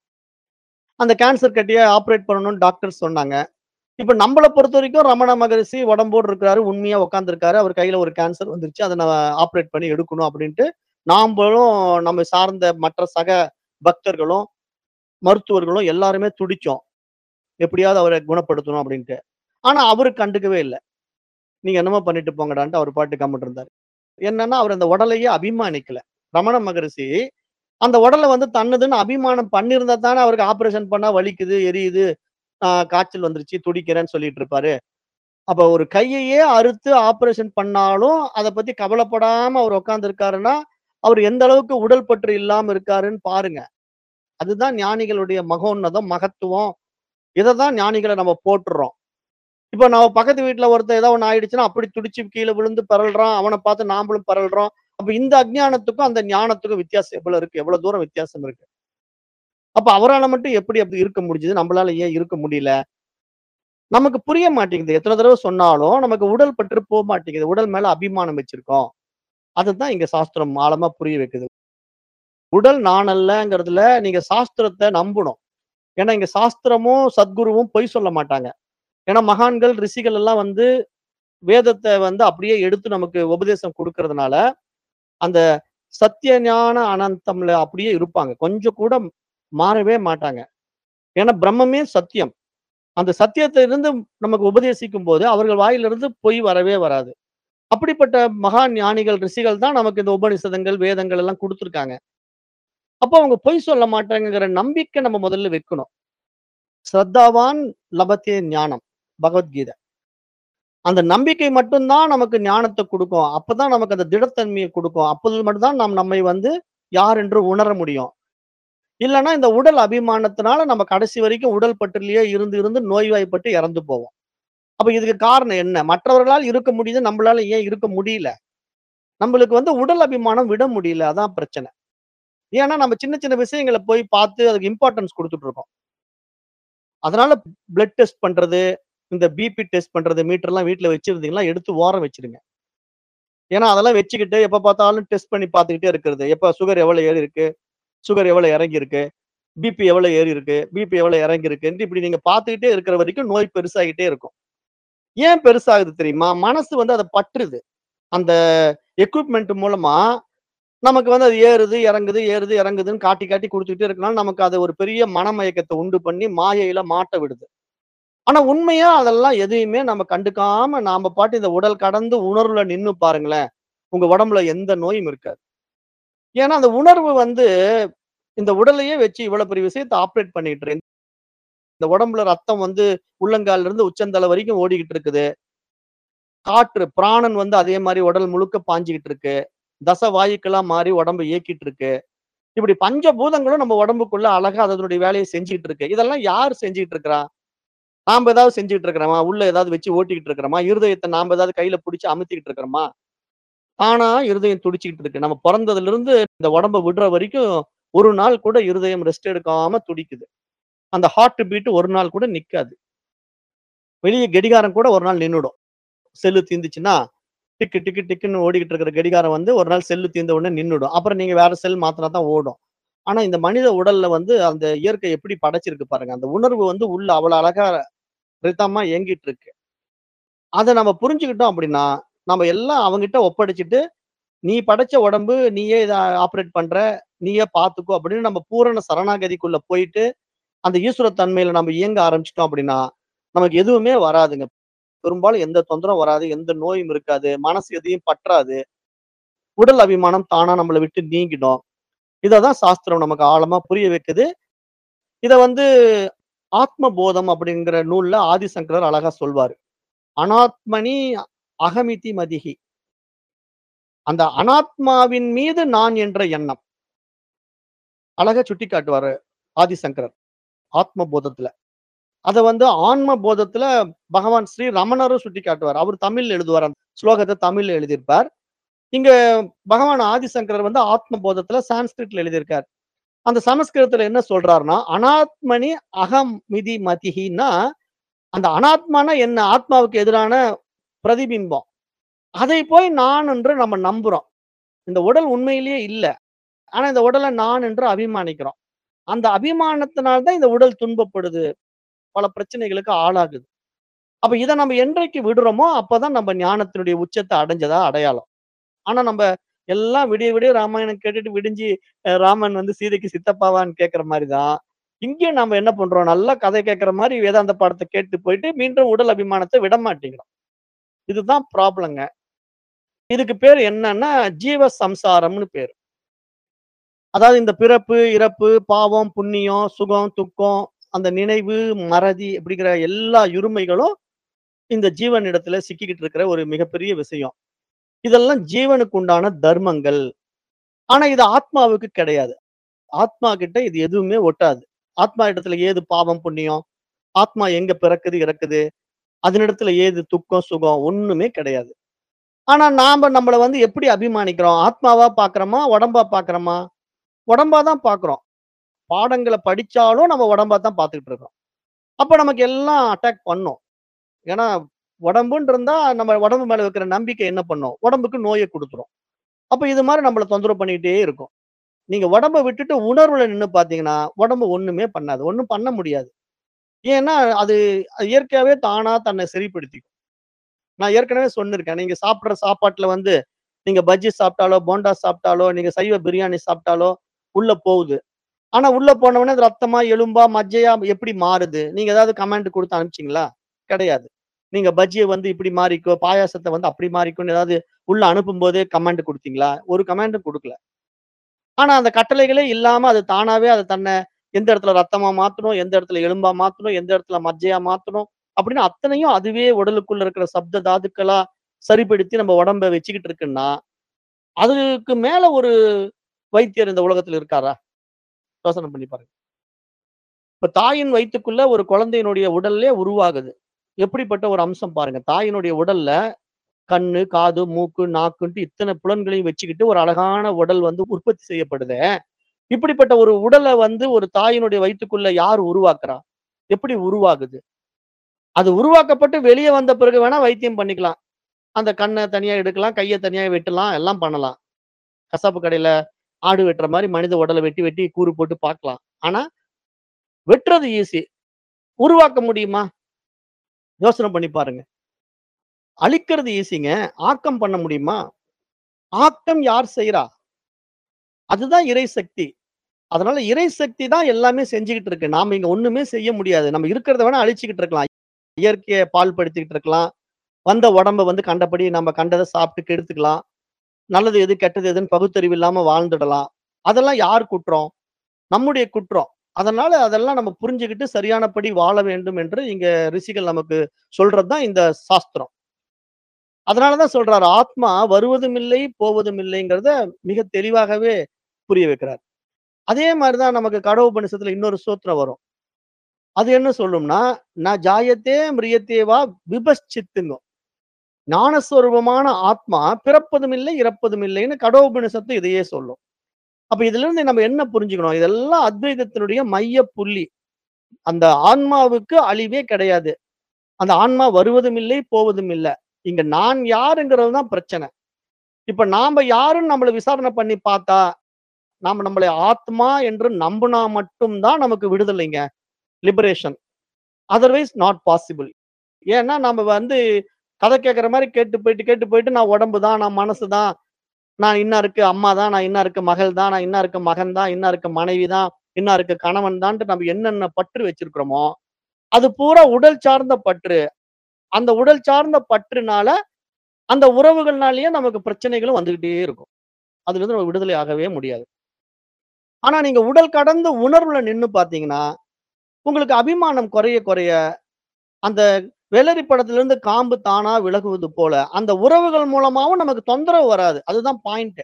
அந்த கேன்சர் கட்டிய ஆப்பரேட் பண்ணணும்னு டாக்டர் சொன்னாங்க. இப்ப நம்மள பொறுத்தவரைக்கும் ரமண மகரிஷி உடம்போடு இருக்கிறாரு. உண்மையா உட்கார்ந்திருக்காரு. அவர் கையில ஒரு கேன்சர் வந்துருச்சு. அத நான் ஆப்பரேட் பண்ணி எடுக்கணும் அப்படின்ட்டு, நாம்பளும் நம்ம சார்ந்த மற்ற சக பக்தர்களும், மருத்துவர்களும் எல்லாருமே துடிச்சோம். எப்படியாவது அவர குணப்படுத்தணும் அப்படின்ட்டு. ஆனா அவரு கண்டுக்கவே இல்ல. நீங்க என்னமோ பண்ணிட்டு போங்கடான்ட்டு அவர் பாட்டுக்கு கம்முனு இருந்தாரு. என்னன்னா, அவர் அந்த உடலையே அபிமானிக்கல. ரமண மகரிஷி அந்த உடல வந்து தன்னதுன்னு அபிமானம் பண்ணியிருந்தா தானே அவருக்கு ஆப்பரேஷன் பண்ணா வலிக்குது, எரியுது, ஆ காய்ச்சல் வந்துருச்சு, துடிக்கிறேன்னு சொல்லிட்டு இருப்பாரு. அப்ப ஒரு கையையே அறுத்து ஆப்பரேஷன் பண்ணாலும், அத பத்தி கவலைப்படாம அவர் உட்கார்ந்திருக்காருன்னா, அவர் எந்த அளவுக்கு உடல் பற்று இல்லாம இருக்காருன்னு பாருங்க. அதுதான் ஞானிகளுடைய மகோன்னதம், மகத்துவம். இததான் ஞானிகள நம்ம போற்றுறோம். இப்ப நம்ம பக்கத்து வீட்ல ஒருத்தன் ஏதோ ஒண்ணு ஆயிடுச்சுன்னா, அப்படி துடிச்சு கீழ விழுந்து பெரள்றான். அவன பார்த்து நாமளும் பெரள்றோம். அப்ப இந்த அஞ்ஞானத்துக்கும், அந்த ஞானத்துக்கும் வித்தியாசம் எவ்வளவு இருக்கு? எவ்வளவு தூரம் வித்தியாசம் இருக்கு? அப்ப அவரால மட்டும் எப்படி அப்படி இருக்க முடிஞ்சது? நம்மளால ஏன் இருக்க முடியல? நமக்கு புரிய மாட்டேங்குது. எத்தன தடவ சொன்னாலும் நமக்கு உடல் பற்று போ மாட்டேங்குது. உடல் மேல அபிமானம் வச்சிருக்கோம். அதத்தான் இங்க சாஸ்திரம் ஆழமா புரிய வைக்குது. உடல் நான் அல்லங்கிறதுல நீங்க சாஸ்திரத்த நம்பணும். ஏன்னா இங்க சாஸ்திரமும், சத்குருவும் பொய் சொல்ல மாட்டாங்க. ஏன்னா மகான்கள், ரிஷிகள் எல்லாம் வந்து வேதத்த வந்து அப்படியே எடுத்து நமக்கு உபதேசம் குடுக்கறதுனால, அந்த சத்திய ஞான அனந்தம்ல அப்படியே இருப்பாங்க. கொஞ்சம் கூட மாறவே மாட்டாங்க. ஏன்னா பிரம்மமே சத்தியம். அந்த சத்தியத்திலிருந்து நமக்கு உபதேசிக்கும்போது, அவர்கள் வாயிலிருந்து பொய் வரவே வராது. அப்படிப்பட்ட மகா ஞானிகள், ரிஷிகள் தான் நமக்கு இந்த உபநிஷதங்கள், வேதங்கள் எல்லாம் குடுத்திருக்காங்க. அப்போ அவங்க பொய் சொல்ல மாட்டாங்கங்கிற நம்பிக்கை நம்ம முதல்ல வைக்கணும். ஸ்ரத்தாவான் லபத்தே ஞானம். பகவத்கீதை. அந்த நம்பிக்கை மட்டும் தான் நமக்கு ஞானத்த குடுக்கும். அப்பதான் நமக்கு அந்த திடத்தன்மைய குடுக்கும். அப்பொழுது மட்டும் தான் நாம் நம்மை வந்து யார் என்று உணர முடியும். இல்லன்னா இந்த உடல் அபிமானத்தினால நம்ம கடைசி வரைக்கும் உடல் பற்றிலேயே இருந்து, இருந்து நோய்வாய்ப்பட்டு இறந்து போவோம். அப்ப இதுக்கு காரணம் என்ன? மற்றவர்களால் இருக்க முடியுது. நம்மளால ஏன் இருக்க முடியல? நம்மளுக்கு வந்து உடல் அபிமானம் விட முடியல. அதான் பிரச்சனை. ஏன்னா நம்ம சின்ன, சின்ன விஷயங்கள போய் பார்த்து அதுக்கு இம்பார்ட்டன்ஸ் குடுத்துட்டு இருக்கோம். அதனால பிளட் டெஸ்ட் பண்றது, இந்த பிபி டெஸ்ட் பண்றது மீட்டர்லாம் வீட்ல வச்சிருந்தீங்கன்னா, எடுத்து ஓரம் வச்சுடுங்க. ஏன்னா அதெல்லாம் வச்சுக்கிட்டு எப்ப பார்த்தாலும் டெஸ்ட் பண்ணி பார்த்துக்கிட்டே இருக்கிறது. எப்ப சுகர் எவ்வளவு ஏறி இருக்கு? சுகர் எவ்வளவு இறங்கி இருக்கு? பிபி எவ்வளவு ஏறி இருக்கு? பிபி எவ்வளவு இறங்கி இருக்குன்ட்டு இப்படி நீங்க பார்த்துக்கிட்டே இருக்கிற வரைக்கும் நோய் பெருசாகிட்டே இருக்கும். ஏன் பெருசாகுது தெரியுமா? மனசு வந்து அத பற்றுது. அந்த எக்விப்மென்ட் மூலமா நமக்கு வந்து அது ஏறுது, இறங்குது, ஏறுது, இறங்குதுன்னு காட்டி, காட்டி குடுத்துக்கிட்டே இருக்கனால, நமக்கு அது ஒரு பெரிய மனமயக்கத்த உண்டு பண்ணி மாயையில மாட்ட விடுது. ஆனா உண்மையா அதெல்லாம் எதையுமே நம்ம கண்டுக்காம நாம பாட்டு இந்த உடல் கடந்து உணர்வுல நின்னு பாருங்களேன். உங்க உடம்புல எந்த நோயும் இருக்காது. ஏன்னா அந்த உணர்வு வந்து இந்த உடலையே வச்சு இவ்வளவு பெரிய விஷயத்த ஆப்பரேட் பண்ணிட்டு இருக்கு. இந்த உடம்புல ரத்தம் வந்து உள்ளங்கால்ல இருந்து உச்சந்தலை வரைக்கும் ஓடிக்கிட்டு இருக்குது. காற்று பிராணன் வந்து அதே மாரி உடல் முழுக்க பாய்ஞ்சுகிட்டு இருக்கு. தச வாயுக்களா மாறி உடம்ப இயக்கிட்டு இருக்கு. இப்படி பஞ்சபூதங்களும் நம்ம உடம்புக்குள்ள அழகா அதனுடைய வேலைய செஞ்சுட்டு இருக்கு. இதெல்லாம் யார் செஞ்சுட்டு இருக்கிறா? நாம ஏதாவது செஞ்சுட்டு இருக்கிறோமா? உள்ள ஏதாவது வச்சு ஓட்டிக்கிட்டு இருக்கிறோமா? இருதயத்த நாம ஏதாவது கையில புடிச்சு அமுத்திக்கிட்டு இருக்கிறோமா? தானா இருதயம் துடிச்சுக்கிட்டு இருக்கு. நம்ம பொறந்ததிலிருந்து இந்த உடம்ப விடுற வரைக்கும் ஒரு நாள் கூட இருதயம் ரெஸ்ட் எடுக்காம துடிக்குது. அந்த ஹார்ட் பீட் ஒரு நாள் கூட நிக்காது. வெளிய கடிகாரம் கூட ஒரு நாள் நின்னுடும். செல்லு தீர்ந்துச்சுன்னா, டிக்கு, டிக்கு, டிக்குன்னு ஓடிக்கிட்டு இருக்கிற கடிகாரம் வந்து ஒரு நாள் செல்லு தீர்ந்த உடனே நின்னுடும். அப்புறம் நீங்க வேற செல் மாத்துனா தான் ஓடும். ஆனா இந்த மனித உடல்ல வந்து அந்த இயற்கை எப்படி படைச்சிருக்கு பாருங்க. அந்த உணர்வு வந்து உள்ள அவ்வளவு அழகா ரிதமா இயங்கிட்டு இருக்கு. அத நம்ம புரிஞ்சுக்கிட்டோம் அப்படின்னா, நம்ம எல்லாம் அவன்கிட்ட ஒப்படைச்சுட்டு, "நீ படைச்ச உடம்பு, நீயே இத ஆப்பரேட் பண்ற, நீயே பார்த்துக்கோ" அப்படின்னு நம்ம பூரண சரணாகதிக்குள்ள போயிட்டு, அந்த ஈஸ்வர தன்மையில நம்ம இயங்க ஆரம்பிச்சுட்டோம் அப்படின்னா, நமக்கு எதுவுமே வராதுங்க. பெரும்பாலும் எந்த தொந்தரவும் வராது. எந்த நோயும் இருக்காது. மனசு எதையும் பற்றாது. உடல் அபிமானம் தானா நம்மள விட்டு நீங்கிடும். இததான் சாஸ்திரம் நமக்கு ஆழமா புரிய வைக்குது. இத வந்து ஆத்ம போதம் அப்படிங்கிற நூல்ல ஆதிசங்கரர் அழகா சொல்வாரு. "அனாத்மனி அகமிதி மதிஹி." அந்த அனாத்மாவின் மீது நான் என்ற எண்ணம். அழகா சுட்டிக்காட்டுவாரு ஆதிசங்கரர். ஆத்ம போதத்துல. அத வந்து ஆன்ம போதத்துல பகவான் ஸ்ரீ ரமணரும் சுட்டிக்காட்டுவார். அவர் தமிழ்ல எழுதுவார். அந்த ஸ்லோகத்த தமிழ்ல எழுதியிருப்பார். இங்க பகவான் ஆதிசங்கரர் வந்து ஆத்ம போதத்துல சான்ஸ்கிரிட்ல எழுதியிருக்கார். அந்த சமஸ்கிருதத்துல என்ன சொல்றாருன்னா, "அனாத்மனி அகம் மிதி மதிஹின்னா" அந்த அனாத்மான்னா என்ன? ஆத்மாவுக்கு எதிரான பிரதிபிம்பம். அதை போய் நான் என்று நம்ம நம்புறோம். இந்த உடல் உண்மையிலேயே இல்ல. ஆனா இந்த உடல நான் என்று அபிமானிக்கிறோம். அந்த அபிமானத்தினால தான் இந்த உடல் துன்பப்படுது. பல பிரச்சனைகளுக்கு ஆளாகுது. அப்ப இத நம்ம என்றைக்கு விடுறோமோ, அப்பதான் நம்ம ஞானத்தினுடைய உச்சத்த அடைஞ்சதா அடையாளம். ஆனா நம்ப எல்லாம் விடிய விடிய ராமாயணம் கேட்டுட்டு விடிஞ்சு அ ராமன் வந்து சீதைக்கு சித்தப்பாவான்னு கேட்கிற மாரி தான், இங்கேயும் நாம என்ன பண்றோம்? நல்லா கதை கேட்கிற மாரி வேதாந்த பாடத்த கேட்டு போயிட்டு, மீண்டும் உடல் அபிமானத்த விட மாட்டேங்கிறோம். இதுதான் ப்ராப்ளங்க. இதுக்கு பேரு என்னன்னா, ஜீவ சம்சாரம்னு பேரு. அதாவது இந்த பிறப்பு, இறப்பு, பாவம், புண்ணியம், சுகம், துக்கம், அந்த நினைவு, மறதி அப்படிங்கிற எல்லா இருமைகளும் இந்த ஜீவனிடத்துல சிக்கிக்கிட்டு இருக்கிற ஒரு மிகப்பெரிய விஷயம். இதெல்லாம் ஜீவனுக்கு உண்டான தர்மங்கள். ஆனா இது ஆத்மாவுக்கு கிடையாது. ஆத்மா கிட்ட இது எதுவுமே ஒட்டாது. ஆத்மா இடத்துல ஏது பாவம், புண்ணியம்? ஆத்மா எங்க பிறக்குது, இறக்குது? அதனிடத்துல ஏது துக்கம், சுகம்? ஒண்ணுமே கிடையாது. ஆனா நாம நம்மள வந்து எப்படி அபிமானிக்கிறோம்? ஆத்மாவா பார்க்கிறோமா? உடம்பா பார்க்கிறோமா? உடம்பா தான் பார்க்கிறோம். பாடங்கள படிச்சாலும் நம்ம உடம்பா தான் பார்த்துக்கிட்டு இருக்கோம். அப்ப நமக்கு எல்லாம் அட்டாக் பண்ணும். ஏன்னா உடம்புன்னு இருந்தா நம்ம உடம்பு மேல வைக்கிற நம்பிக்கை என்ன பண்ணும் உடம்புக்கு நோயை கொடுத்துரும் அப்ப இது மாதிரி நம்மள தொந்தரவு பண்ணிக்கிட்டே இருக்கும் நீங்க உடம்ப விட்டுட்டு உணர்வுல நின்னு பாத்தீங்கன்னா உடம்பு ஒண்ணுமே பண்ணாது ஒண்ணும் பண்ண முடியாது ஏன்னா அது அது இயற்கையாவே தானா தன்னை சரிப்படுத்திக்கும் நான் ஏற்கனவே சொன்னிருக்கேன் நீங்க சாப்பிடுற சாப்பாட்டுல வந்து நீங்க பஜ்ஜி சாப்பிட்டாலோ போண்டா சாப்பிட்டாலோ நீங்க சைவ பிரியாணி சாப்பிட்டாலோ உள்ள போகுது ஆனா உள்ள போன உடனே அது ரத்தமா எலும்பா மஜ்ஜையா எப்படி மாறுது நீங்க ஏதாவது கமெண்ட் கொடுத்து அனுப்பிச்சிங்களா கிடையாது நீங்க பஜ்ஜியை வந்து இப்படி மாறிக்கோ பாயாசத்தை வந்து அப்படி மாறிக்கோன்னு ஏதாவது உள்ள அனுப்பும் போதே கமெண்ட் கொடுத்தீங்களா ஒரு கமெண்டும் கொடுக்கல ஆனா அந்த கட்டளைகளே இல்லாம அது தானாவே அது தன்னை எந்த இடத்துல ரத்தமா மாத்தணும் எந்த இடத்துல எலும்பா மாத்தணும் எந்த இடத்துல மஜ்ஜையா மாத்தணும் அப்படின்னு அத்தனையும் அதுவே உடலுக்குள்ள இருக்கிற சப்த தாதுக்களா சரிப்படுத்தி நம்ம உடம்ப வச்சுக்கிட்டு இருக்குன்னா அதுக்கு மேல ஒரு வைத்தியர் இந்த உலகத்துல இருக்காரா யோசனை பண்ணி பாருங்க இப்ப தாயின் வயித்துக்குள்ள ஒரு குழந்தையினுடைய உடல்லே உருவாகுது எப்படிப்பட்ட ஒரு அம்சம் பாருங்க தாயினுடைய உடல்ல கண்ணு காது மூக்கு நாக்குன்ட்டு இத்தனை புலன்களையும் வச்சுக்கிட்டு ஒரு அழகான உடல் வந்து உற்பத்தி செய்யப்படுதே இப்படிப்பட்ட ஒரு உடலை வந்து ஒரு தாயினுடைய வயித்துக்குள்ள யார் உருவாக்குறா எப்படி உருவாகுது அது உருவாக்கப்பட்டு வெளியே வந்த பிறகு வேணா வைத்தியம் பண்ணிக்கலாம் அந்த கண்ணை தனியா எடுக்கலாம் கையை தனியா வெட்டலாம் எல்லாம் பண்ணலாம் கசாப்பு கடையில ஆடு வெட்டுற மாதிரி மனித உடலை வெட்டி வெட்டி கூறு போட்டு பார்க்கலாம் ஆனா வெட்டுறது ஈஸி உருவாக்க முடியுமா யோசனை பண்ணி பாருங்க அழிக்கிறது ஈஸிங்க ஆக்கம் பண்ண முடியுமா ஆக்கம் யார் செய்றா அதுதான் இறை சக்தி அதனால இறை சக்தி தான் எல்லாமே செஞ்சுக்கிட்டு இருக்கு நாம இங்க ஒண்ணுமே செய்ய முடியாது நம்ம இருக்கிறத வேணா அழிச்சுக்கிட்டு இருக்கலாம் இயற்கையை பால் படுத்திக்கிட்டு இருக்கலாம் வந்த உடம்ப வந்து கண்டபடி நம்ம கண்டதை சாப்பிட்டு கெடுத்துக்கலாம் நல்லது எது கெட்டது எதுன்னு பகுத்தறிவு இல்லாம வாழ்ந்துடலாம் அதெல்லாம் யார் குற்றம் நம்முடைய குற்றம் அதனால அதெல்லாம் நம்ம புரிஞ்சுக்கிட்டு சரியானபடி வாழ வேண்டும் என்று இங்க ரிஷிகள் நமக்கு சொல்றதுதான் இந்த சாஸ்திரம் அதனாலதான் சொல்றாரு ஆத்மா வருவதும் இல்லை போவதும் இல்லைங்கிறத மிக தெளிவாகவே புரிய வைக்கிறார் அதே மாதிரிதான் நமக்கு கடவுபனிஷத்துல இன்னொரு சூத்திரம் வரும் அது என்ன சொல்லும்னா நான் ஜாயத்தே மிரியத்தேவா விபச்சித்துங்க ஞானஸ்வரூபமான ஆத்மா பிறப்பதும் இல்லை இறப்பதும் இல்லைன்னு கடவுபனிஷத்து இதையே சொல்லும் அப்ப இதுல இருந்து நம்ம என்ன புரிஞ்சுக்கணும் இதெல்லாம் அத்வைதத்தினுடைய மைய புள்ளி அந்த ஆன்மாவுக்கு அழிவே கிடையாது அந்த ஆன்மா வருவதும் இல்லை போவதும் இல்லை இங்க நான் யாருங்கிறது தான் பிரச்சனை இப்ப நாம யாருன்னு நம்மளை விசாரணை பண்ணி பார்த்தா நாம நம்மளை ஆத்மா என்று நம்பினா மட்டும்தான் நமக்கு விடுதலைங்க லிபரேஷன் அதர்வைஸ் நாட் பாசிபிள் ஏன்னா நம்ம வந்து கதை கேட்குற மாதிரி கேட்டு போயிட்டு கேட்டு போயிட்டு நான் உடம்பு தான் நான் மனசு தான் நான் இன்ன இருக்கு அம்மா தான் நான் இன்ன இருக்க மகள் தான் நான் இன்ன இருக்க மகன் தான் இன்ன இருக்க மனைவி தான் இன்ன இருக்க கணவன் தான்ட்டு நம்ம என்னென்ன பற்று வச்சிருக்கிறோமோ அது பூரா உடல் சார்ந்த பற்று அந்த உடல் சார்ந்த பற்றுனால அந்த உறவுகள்னாலேயே நமக்கு பிரச்சனைகளும் வந்துகிட்டே இருக்கும் அதுல இருந்து நம்ம விடுதலை ஆகவே முடியாது ஆனா நீங்க உடல் கடந்த உணர்வுல நின்னு பாத்தீங்கன்னா உங்களுக்கு அபிமானம் குறைய குறைய அந்த வெள்ளரி படத்துல இருந்து காம்பு தானா விலகுவது போல அந்த உறவுகள் மூலமாவும் நமக்கு தொந்தரவு வராது அதுதான் பாயிண்ட்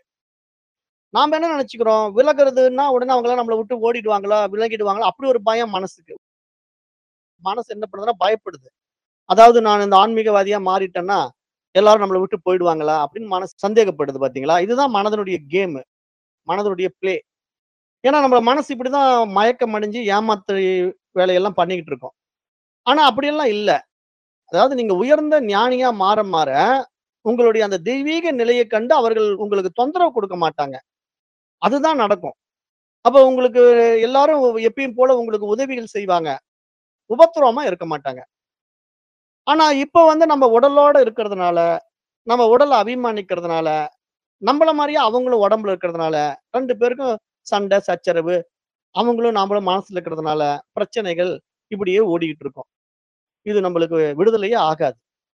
நாம என்ன நினைச்சுக்கிறோம் விலகுறதுன்னா உடனே அவங்க எல்லாம் நம்மளை விட்டு ஓடிடுவாங்களா விலகிடுவாங்களா அப்படி ஒரு பயம் மனசுக்கு மனசு என்ன பண்ணுதுன்னா பயப்படுது அதாவது நான் இந்த ஆன்மீகவாதியா மாறிட்டேன்னா எல்லாரும் நம்மளை விட்டு போயிடுவாங்களா அப்படின்னு மனசு சந்தேகப்படுது பாத்தீங்களா இதுதான் மனதனுடைய கேம் மனதனுடைய பிளே ஏன்னா நம்ம மனசு இப்படிதான் மயக்கம் அடைஞ்சு ஏமாத்து வேலையெல்லாம் பண்ணிக்கிட்டு இருக்கோம் ஆனா அப்படியெல்லாம் இல்ல அதாவது நீங்க உயர்ந்த ஞானியா மாற மாற உங்களுடைய அந்த தெய்வீக நிலையை கண்டு அவர்கள் உங்களுக்கு தொந்தரவு கொடுக்க மாட்டாங்க அதுதான் நடக்கும் அப்ப உங்களுக்கு எல்லாரும் எப்பயும் போல உங்களுக்கு உதவிகள் செய்வாங்க உபத்திரவமா இருக்க மாட்டாங்க ஆனா இப்ப வந்து நம்ம உடலோட இருக்கிறதுனால நம்ம உடலை அபிமானிக்கிறதுனால நம்மள மாதிரியே அவங்களும் உடம்புல இருக்கிறதுனால ரெண்டு பேருக்கும் சண்டை சச்சரவு அவங்களும் நாமளும் மனசுல இருக்கிறதுனால பிரச்சனைகள் இப்படியே ஓடிக்கிட்டு இருக்கோம் இது நம்மளுக்கு விடுதலையே ஆகாது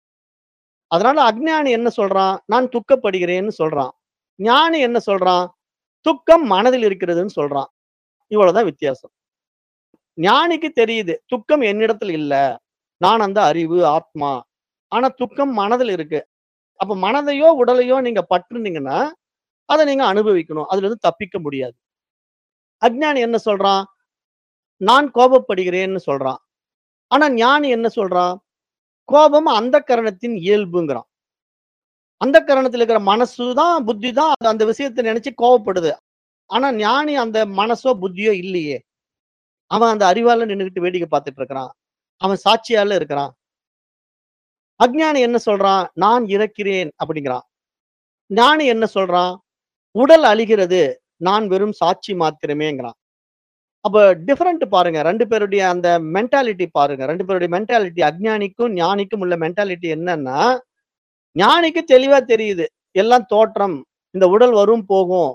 அதனால அஜ்ஞானி என்ன சொல்றான் நான் துக்கப்படுகிறேன்னு சொல்றான் ஞானி என்ன சொல்றான் துக்கம் மனதில் இருக்கிறதுன்னு சொல்றான் இவ்வளவுதான் வித்தியாசம் ஞானிக்கு தெரியுது துக்கம் என்னிடத்தில் இல்ல நான் அந்த அறிவு ஆத்மா ஆனா துக்கம் மனதில் இருக்கு அப்ப மனதையோ உடலையோ நீங்க பற்றுனீங்கன்னா அதை நீங்க அனுபவிக்கணும் அதுல இருந்து தப்பிக்க முடியாது அஜ்ஞானி என்ன சொல்றான் நான் கோபப்படுகிறேன்னு சொல்றான் ஆனா ஞானி என்ன சொல்றான் கோபம் அந்த கரணத்தின் இயல்புங்கிறான் அந்த கரணத்தில் இருக்கிற மனசு தான் புத்தி தான் அந்த- அந்த விஷயத்தை நினைச்சு கோவப்படுது ஆனா ஞானி அந்த மனசோ புத்தியோ இல்லையே அவன் அந்த அறிவால நின்னுகிட்டு வேடிக்கை பார்த்துட்டு இருக்கிறான் அவன் சாட்சியால இருக்கிறான் அஞ்ஞானி என்ன சொல்றான்? நான் இறக்கிறேன் அப்படிங்கிறான். ஞானி என்ன சொல்றான்? உடல் அழிகிறது. நான் வெறும் சாட்சி மாத்திரமேங்கிறான். அப்ப டிஃபரண்ட் பாருங்க. 2 பேருடைய அந்த மென்டாலிட்டி பாருங்க. 2 பேருடைய மென்டாலிட்டி அஞ்ஞானிக்கும், ஞானிக்கும் உள்ள மென்டாலிட்டி என்னன்னா, ஞானிக்கு தெளிவா தெரியுது. எல்லாம் தோற்றம். இந்த உடல் வரும், போகும்.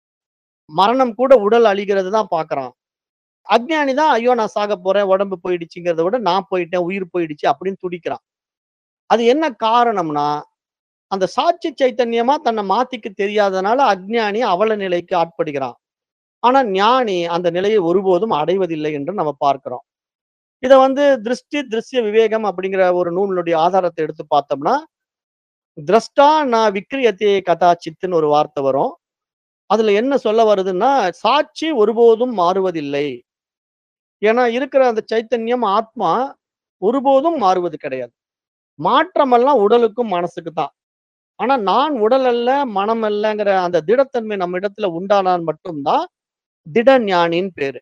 மரணம் கூட உடல் அழிகிறது தான் பார்க்குறான். அஞ்ஞானி தான் ஐயோ! நான் சாகப் போறேன். உடம்பு போயிடுச்சுங்கிறத விட நான் போயிட்டேன், உயிர் போயிடுச்சு அப்படின்னு துடிக்கிறான். அது என்ன காரணம்னா, அந்த சாட்சி சைத்தன்யமா தன்ன மாத்திக்க தெரியாதனால அஞ்ஞானி அவல நிலைக்கு ஆட்படுகிறான். ஆனா ஞானி அந்த நிலையை ஒருபோதும் அடைவதில்லை என்று நம்ம பார்க்கிறோம். இத வந்து திருஷ்டி, திருஷ்ய விவேகம் அப்படிங்கிற ஒரு நூலினுடைய ஆதாரத்த எடுத்து பார்த்தோம்னா, திரஷ்டா ந விக்ரியதே கதாசித்ன்னு ஒரு வார்த்தை வரும். அதுல என்ன சொல்ல வருதுன்னா, சாட்சி ஒருபோதும் மாறுவதில்லை. ஏன்னா இருக்கிற அந்த சைத்தன்யம், ஆத்மா ஒருபோதும் மாறுவது கிடையாது. மாற்றமெல்லாம் உடலுக்கும், மனசுக்கு தான். ஆனா நான் உடல் அல்ல, மனம் அல்லங்கிற அந்த திடத்தன்மை நம்ம இடத்துல உண்டானால் மட்டும் தான் திடஞானின்னு பேரு.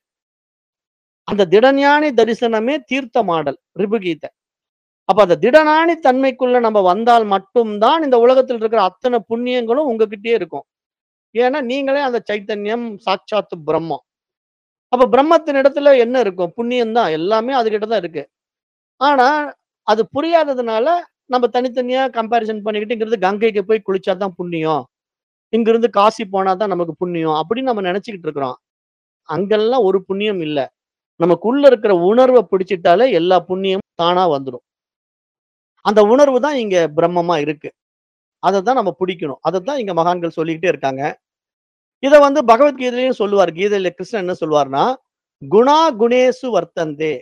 அந்த திடஞானி தரிசனமே தீர்த்தமாடல். ரிபுகீதை. அப்ப அந்த திடஞானி தன்மைக்குள்ள நம்ம வந்தால் மட்டும் தான் இந்த உலகத்தில் இருக்கிற அத்தன புண்ணியங்களும் உங்ககிட்டயே இருக்கும். ஏன்னா நீங்களே அந்த சைத்தன்யம், சாட்சாத்து பிரம்மம். அப்ப பிரம்மத்தின் இடத்துல என்ன இருக்கும்? புண்ணியம் தான். எல்லாமே அதுகிட்ட தான் இருக்கு. ஆனா அது புரியாததுனால நம்ம தனித்தனியா கம்பேரிசன் பண்ணிக்கிட்டு இங்கிருந்து கங்கைக்கு போய் குளிச்சா தான் புண்ணியம். இங்கிருந்து காசி போனா தான் நமக்கு புண்ணியம் அப்படின்னு நம்ம நெனச்சுக்கிட்டு இருக்கிறோம். அங்கெல்லாம் ஒரு புண்ணியம் இல்ல. நமக்குள்ள இருக்கிற உணர்வ பிடிச்சிட்டாலே எல்லா புண்ணியமும் தானா வந்துரும். அந்த உணர்வு தான் இங்க பிரம்மமா இருக்கு. அதத்தான் நம்ம பிடிக்கணும். அதத்தான் இங்க மகான்கள் சொல்லிக்கிட்டே இருக்காங்க. இத வந்து பகவத்கீதையிலயும் சொல்லுவார். கீதையில கிருஷ்ணன் என்ன சொல்வார்ன்னா, குணா குணேஷு வர்த்தந்தே.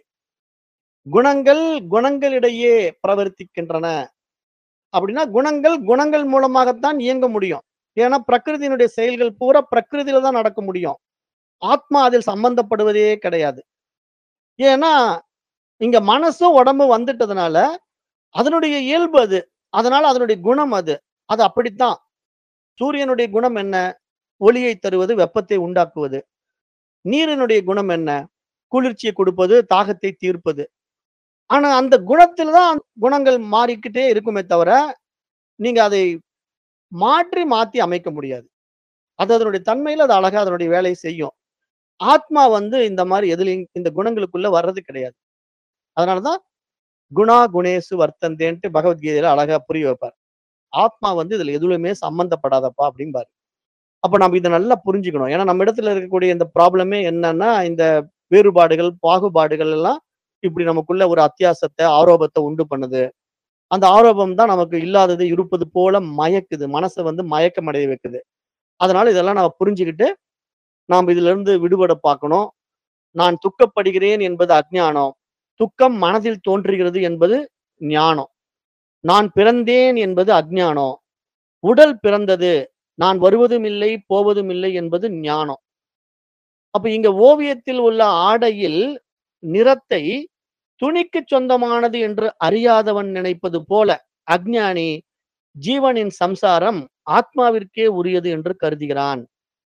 குணங்கள் குணங்களிடையே பிரவர்த்திக்கின்றன. அப்படின்னா குணங்கள் குணங்கள் மூலமாகத்தான் இயங்க முடியும். ஏன்னா பிரகிருதியினுடைய செயல்கள் பூரா பிரகிருதியில தான் நடக்க முடியும். ஆத்மா அதில் சம்பந்தப்படுவதே கிடையாது. ஏன்னா, இங்க மனசும், உடம்பும் வந்துட்டதுனால, அதனுடைய இயல்பு அது. அதனால அதனுடைய குணம் அது. அது அப்படித்தான். சூரியனுடைய குணம் என்ன? ஒளியை தருவது, வெப்பத்தை உண்டாக்குவது. நீரினுடைய குணம் என்ன? குளிர்ச்சியை கொடுப்பது, தாகத்தை தீர்ப்பது. ஆனா அந்த குணத்தில தான் குணங்கள் மாறிக்கிட்டே இருக்குமே தவிர, நீங்க அதை மாற்றி மாத்தி அமைக்க முடியாது. அது அதனுடைய தன்மையில அது அழகா அதனுடைய வேலைய செய்யும். ஆத்மா வந்து இந்த மாரி எதுலயும் இந்த குணங்களுக்குள்ள வர்றது கிடையாது. அதனால தான் குணா குணேஷு வர்த்தந்தேன்ட்டு பகவத்கீதையில அழகா புரிய வைப்பார். ஆத்மா வந்து இதுல எதுலயுமே சம்பந்தப்படாதப்பா அப்படிம்பாரு. அப்ப நம்ம இத நல்லா புரிஞ்சுக்கணும். ஏன்னா நம்ம இடத்துல இருக்கக்கூடிய இந்த ப்ராப்ளமே என்னன்னா, இந்த வேறுபாடுகள், பாகுபாடுகள் எல்லாம் இப்படி நமக்குள்ள ஒரு அத்தியாசத்த, ஆரோபத்த உண்டு பண்ணுது. அந்த ஆரோபம் தான் நமக்கு இல்லாதது இருப்பது போல மயக்குது. மனச வந்து மயக்கமடைய வைக்குது. அதனால இதெல்லாம் நம்ம புரிஞ்சுகிட்டு, நாம இதிலிருந்து விடுபட பார்க்கணும். நான் துக்கப்படுகிறேன் என்பது அஞ்ஞானம். துக்கம் மனதில் தோன்றுகிறது என்பது ஞானம். நான் பிறந்தேன் என்பது அஞ்ஞானம். உடல் பிறந்தது. நான் வருவதும் இல்லை, போவதும் இல்லை என்பது ஞானம். அப்ப இங்க ஓவியத்தில் உள்ள ஆடையில் நிறத்தை துணிக்குச் சொந்தமானது என்று அறியாதவன் நினைப்பது போல, அஞ்ஞானி ஜீவனின் சம்சாரம் ஆத்மாவிற்கே உரியது என்று கருதுகிறான்.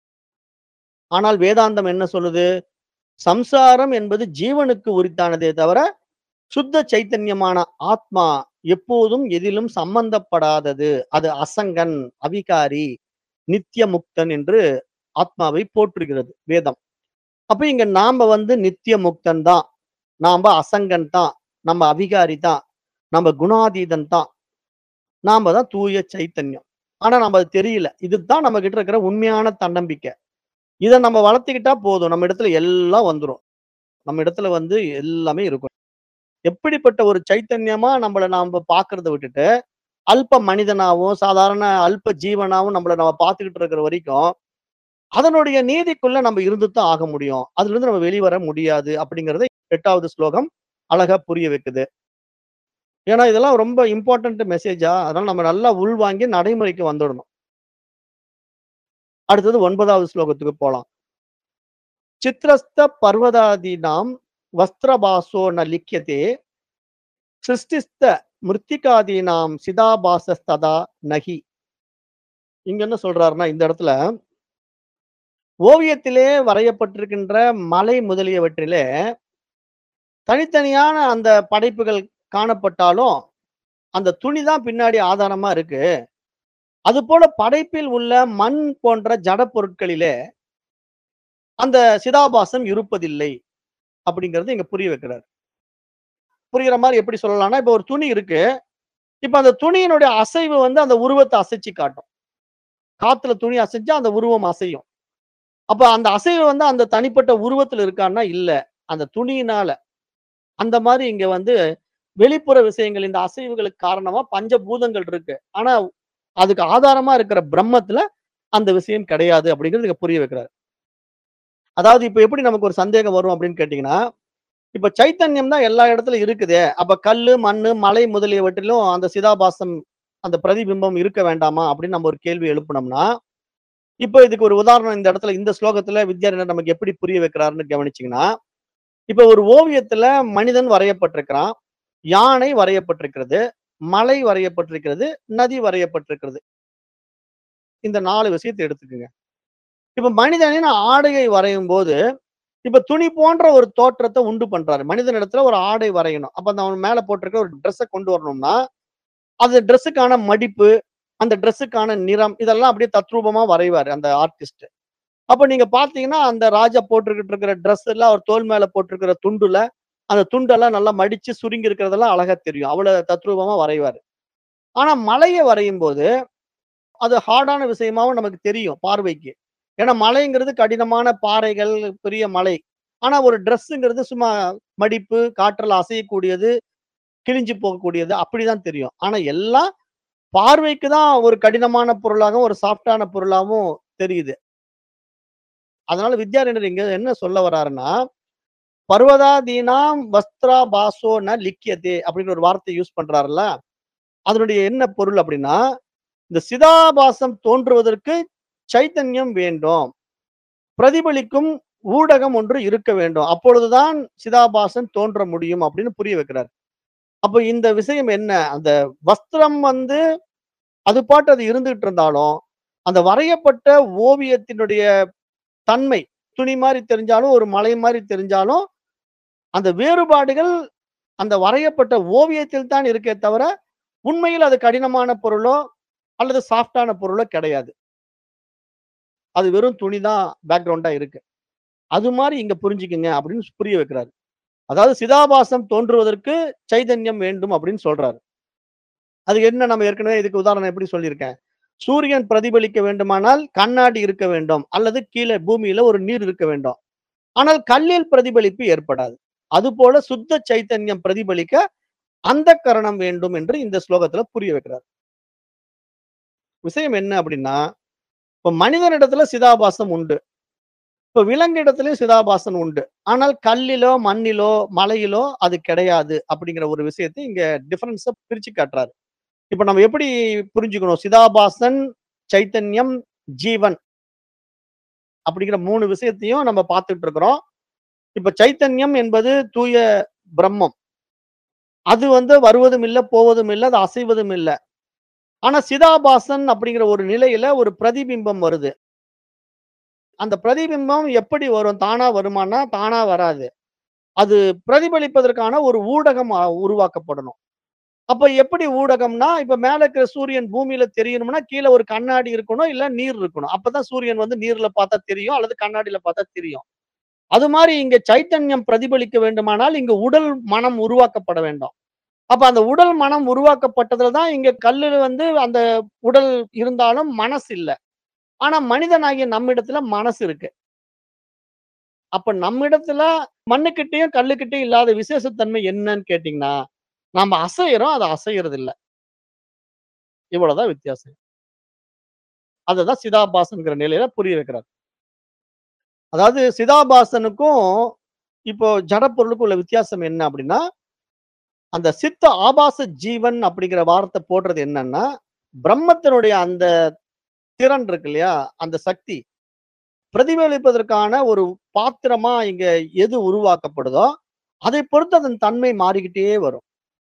ஆனால் வேதாந்தம் என்ன சொல்லுது? சம்சாரம் என்பது ஜீவனுக்கு உரித்தானதே தவிர, சுத்த சைத்தன்யமான ஆத்மா எப்போதும் எதிலும் சம்பந்தப்படாதது. அது அசங்கன், அவிகாரி, நித்திய முக்தன் என்று ஆத்மாவை போற்றுகிறது வேதம். அப்ப இங்க நாம வந்து நித்திய முக்தன் தான். நாம அசங்கன் தான். நம்ம அவிகாரி தான். நம்ம குணாதீதன் தான். நாம தான் தூய சைத்தன்யம். ஆனா நம்ம அது தெரியல. இதுதான் நம்ம கிட்ட இருக்கிற உண்மையான தன்னம்பிக்கை. இத நம்ம வளர்த்துக்கிட்டா போதும். நம்ம இடத்துல எல்லாம் வந்துரும். நம்ம இடத்துல வந்து எல்லாமே இருக்கும். எப்படிப்பட்ட ஒரு சைத்தன்யமா நம்மள நாம பார்க்கிறத விட்டுட்டு, அல்ப மனிதனாவும், சாதாரண அல்ப ஜீவனாவும் நம்மள நம்ம பார்த்துக்கிட்டு இருக்கிற வரைக்கும், அதனுடைய நீதிக்குள்ள நம்ம இருந்து தான் ஆக முடியும். அதிலிருந்து நம்ம வெளிவர முடியாது அப்படிங்கிறத 8வது ஸ்லோகம் அழகா புரிய வைக்குது. ஏன்னா இதெல்லாம் ரொம்ப இம்பார்ட்டன்ட் மெசேஜா, அதனால நம்ம நல்லா உள்வாங்கி நடைமுறைக்கு வந்துடணும். அடுத்தது 9வது ஸ்லோகத்துக்கு போலாம். சித்ரஸ்த பர்வதாதீனாம் வஸ்திரபாசோ ந லிக்யதே சிருஷ்டிஸ்த மிருத்திகாதீனாம் சிதாபாசஸ்ததா நகி. இங்க என்ன சொல்றாருன்னா, இந்த இடத்துல ஓவியத்திலே வரையப்பட்டிருக்கின்ற மலை முதலியவற்றிலே தனித்தனியான அந்த படைப்புகள் காணப்பட்டாலும், அந்த துணி தான் பின்னாடி ஆதாரமா இருக்கு. அதுபோல படைப்பில் உள்ள மண் போன்ற ஜட பொருட்களிலே அந்த சிதாபாசம் இருப்பதில்லை. அப்படிங்கிறது இங்க புரிய வைக்கிறார். புரியிற மாரி எப்படி சொல்லலாம்னா, இப்ப ஒரு துணி இருக்கு. இப்ப அந்த துணியினுடைய அசைவு வந்து அந்த உருவத்த அசைச்சு காட்டும். காத்துல துணி அசைஞ்சா அந்த உருவம் அசையும். அப்ப அந்த அசைவு வந்து அந்த தனிப்பட்ட உருவத்துல இருக்கான்னா இல்ல. அந்த துணியினால. அந்த மாரி இங்க வந்து வெளிப்புற விஷயங்கள் இந்த அசைவுகளுக்கு காரணமா பஞ்சபூதங்கள் இருக்கு. ஆனா அதுக்கு ஆதாரமா இருக்கிற பிரம்மத்துல அந்த விஷயம் கிடையாது அப்படிங்கிறது இங்க புரிய வைக்கிறார். அதாவது இப்ப எப்படி நமக்கு ஒரு சந்தேகம் வரும் அப்படின்னு கேட்டீங்கன்னா, இப்ப சைத்தன்யம் தான் எல்லா இடத்துலயும் இருக்குதே. அப்ப கல்லு, மண்ணு, மலை முதலியவற்றிலும் அந்த சிதாபாசம் அந்த பிரதிபிம்பம் இருக்க வேண்டாமா? அப்படின்னு நம்ம ஒரு கேள்வி எழுப்புனோம்னா, இப்ப இதுக்கு ஒரு உதாரணம் இந்த இடத்துல இந்த ஸ்லோகத்துல வித்யாரண்யர் நமக்கு எப்படி புரிய வைக்கிறாருன்னு கவனிச்சீங்கன்னா, இப்ப ஒரு ஓவியத்துல மனிதன் வரையப்பட்டிருக்கிறான். யானை வரையப்பட்டிருக்கிறது. மலை வரையப்பட்டிருக்கிறது. நதி வரையப்பட்டிருக்கிறது. இந்த 4 விஷயத்த எடுத்துக்கங்க. இப்ப மனிதனின் ஆடையை வரையும்போது, இப்ப துணி போன்ற ஒரு தோற்றத்த உண்டு பண்றாரு. மனிதனிடத்துல ஒரு ஆடை வரையணும். அப்ப அந்த அவன் மேல போட்டிருக்கிற ஒரு ட்ரெஸ்ஸ கொண்டு வரணும்னா, அந்த ட்ரெஸ்ஸுக்கான மடிப்பு, அந்த ட்ரெஸ்ஸுக்கான நிறம் இதெல்லாம் அப்படியே தத்ரூபமா வரைவாரு அந்த ஆர்டிஸ்ட். அப்ப நீங்க பார்த்தீங்கன்னா, அந்த ராஜா போட்டுக்கிட்டு இருக்கிற ட்ரெஸ்ல அவர் தோள் மேல போட்டிருக்கிற துண்டுல, அந்த துண்டெல்லாம் நல்லா மடிச்சு சுருங்கி இருக்கிறதெல்லாம் அழகா தெரியும். அவ்வளவு தத்ரூபமா வரைவாரு. ஆனா மலைய வரையும்போது, அது ஹார்டான விஷயமாவும் நமக்கு தெரியும் பார்வைக்கு. ஏன்னா மலைங்கிறது கடினமான பாறைகள், பெரிய மலை. ஆனா ஒரு ட்ரெஸ்ஸுங்கிறது சும்மா மடிப்பு, காற்றுல அசையக்கூடியது, கிழிஞ்சு போகக்கூடியது அப்படிதான் தெரியும். ஆனா எல்லாம் பார்வைக்கு தான் ஒரு கடினமான பொருளாகவும், ஒரு சாஃப்ட்டான பொருளாவும் தெரியுது. அதனால வித்யாரண்யர் இங்க என்ன சொல்ல வர்றாருன்னா, "பர்வதாதீனாம் வஸ்த்ரா பாசோ ந லிக்யதே" அப்படின்னு ஒரு வார்த்தை யூஸ் பண்றாருல்ல. அதனுடைய என்ன பொருள் அப்படின்னா, இந்த சிதாபாசம் தோன்றுவதற்கு சைத்தன்யம் வேண்டும். பிரதிபலிக்கும் ஊடகம் ஒன்று இருக்க வேண்டும். அப்பொழுதுதான் சிதாபாசம் தோன்ற முடியும் அப்படின்னு புரிய வைக்கிறார். அப்ப இந்த விஷயம் என்ன? அந்த வஸ்திரம் வந்து அது பாட்டு அது இருந்துகிட்டு இருந்தாலும், அந்த வரையப்பட்ட ஓவியத்தினுடைய தன்மை, துணி மாரி தெரிஞ்சாலும், ஒரு மலை மாரி தெரிஞ்சாலும், அந்த வேறுபாடுகள் அந்த வரையப்பட்ட ஓவியத்தில் தான் இருக்கே தவிர, உண்மையில் அது கடினமான பொருளோ, அல்லது சாஃப்ட்டான பொருளோ கிடையாது. அது வெறும் துணி தான் பேக்கிரவுண்டா இருக்கு. அது மாரி இங்க புரிஞ்சுக்கங்க அப்படின்னு புரிய வைக்கிறாரு. அதாவது சிதாபாசம் தோன்றுவதற்கு சைதன்யம் வேண்டும் அப்படின்னு சொல்றாரு. அதுக்கு என்ன நம்ம ஏற்கனவே இதுக்கு உதாரணம் எப்படி சொல்லியிருக்கேன். சூரியன் பிரதிபலிக்க வேண்டுமானால் கண்ணாடி இருக்க வேண்டும். அல்லது கீழ பூமியில ஒரு நீர் இருக்க வேண்டும். ஆனால் கல்லில் பிரதிபலிப்பு ஏற்படாது. அதுபோல சுத்த சைத்தன்யம் பிரதிபலிக்க அந்தக்கரணம் வேண்டும் என்று இந்த ஸ்லோகத்துல புரிய வைக்கிறார். விஷயம் என்ன அப்படின்னா, இப்ப மனிதனிடத்துல சிதாபாசம் உண்டு. இப்ப விலங்கிடத்திலயும் சிதாபாசன் உண்டு. ஆனால் கல்லிலோ, மண்ணிலோ, மலையிலோ அது கிடையாது அப்படிங்கிற ஒரு விஷயத்தை இங்க டிஃபரன்ஸ பிரிச்சு காட்டுறாரு. இப்ப நம்ம எப்படி புரிஞ்சுக்கணும்? சிதாபாசன், சைத்தன்யம், ஜீவன். அப்படிங்கிற 3 விஷயத்தையும் நம்ம பார்த்துட்டு இருக்கிறோம். இப்ப சைத்தன்யம் என்பது தூய பிரம்மம். அது வந்து வருவதும் இல்ல, போவதும் இல்ல, அது அசைவதும் இல்ல. ஆனா சிதாபாசன் அப்படிங்கிற ஒரு நிலையில ஒரு பிரதிபிம்பம் வருது. அந்த பிரதிபிம்பம் எப்படி வரும்? தானா வருமான்னா, தானா வராது. அது பிரதிபலிப்பதற்கான ஒரு ஊடகம் அ உருவாக்கப்படணும். அப்ப எப்படி ஊடகம்னா, இப்ப மேல இருக்கிற சூரியன் பூமியில தெரியணும்னா, கீழ ஒரு கண்ணாடி இருக்கணும், இல்ல நீர் இருக்கணும். அப்பதான் சூரியன் வந்து நீர்ல பார்த்தா தெரியும், அல்லது கண்ணாடில பார்த்தா தெரியும். அது மாரி இங்க சைத்தன்யம் பிரதிபலிக்க வேண்டுமானால், இங்க உடல், மனம் உருவாக்கப்பட வேண்டும். அப்ப அந்த உடல், மனம் உருவாக்கப்பட்டதுல தான் இங்க கல்லுல வந்து அந்த உடல் இருந்தாலும் மனசு இல்ல. ஆனா மனிதனாகிய நம்மிடத்துல மனசு இருக்கு. அப்ப நம்மிடத்துல மண்ணுக்கிட்டயும், கல்லுக்கிட்டயும் இல்லாத விசேஷத்தன்மை என்னன்னு கேட்டீங்கன்னா, நாம அசைறோம், அது அசையறது இல்ல. இவ்வளவுதான் வித்தியாசம். அததான் சிதாபாசன்ங்கிற நிலையில புரிய வைக்கிறார். அதாவது சிதாபாசனுக்கும், இப்போ ஜட பொருளுக்கும் உள்ள வித்தியாசம் என்ன அப்படின்னா, அந்த சித்த ஆபாச ஜீவன் அப்படிங்கிற வார்த்தை போடுறது என்னன்னா, பிரம்மத்தினுடைய அந்த திறன் இருக்கு இல்லையா? அந்த சக்தி. பிரதிபலிப்பதற்கான ஒரு பாத்திரமா இங்க எது உருவாக்கப்படுதோ, அதை பொறுத்து அதன் தன்மை மாறிக்கிட்டே வரும்.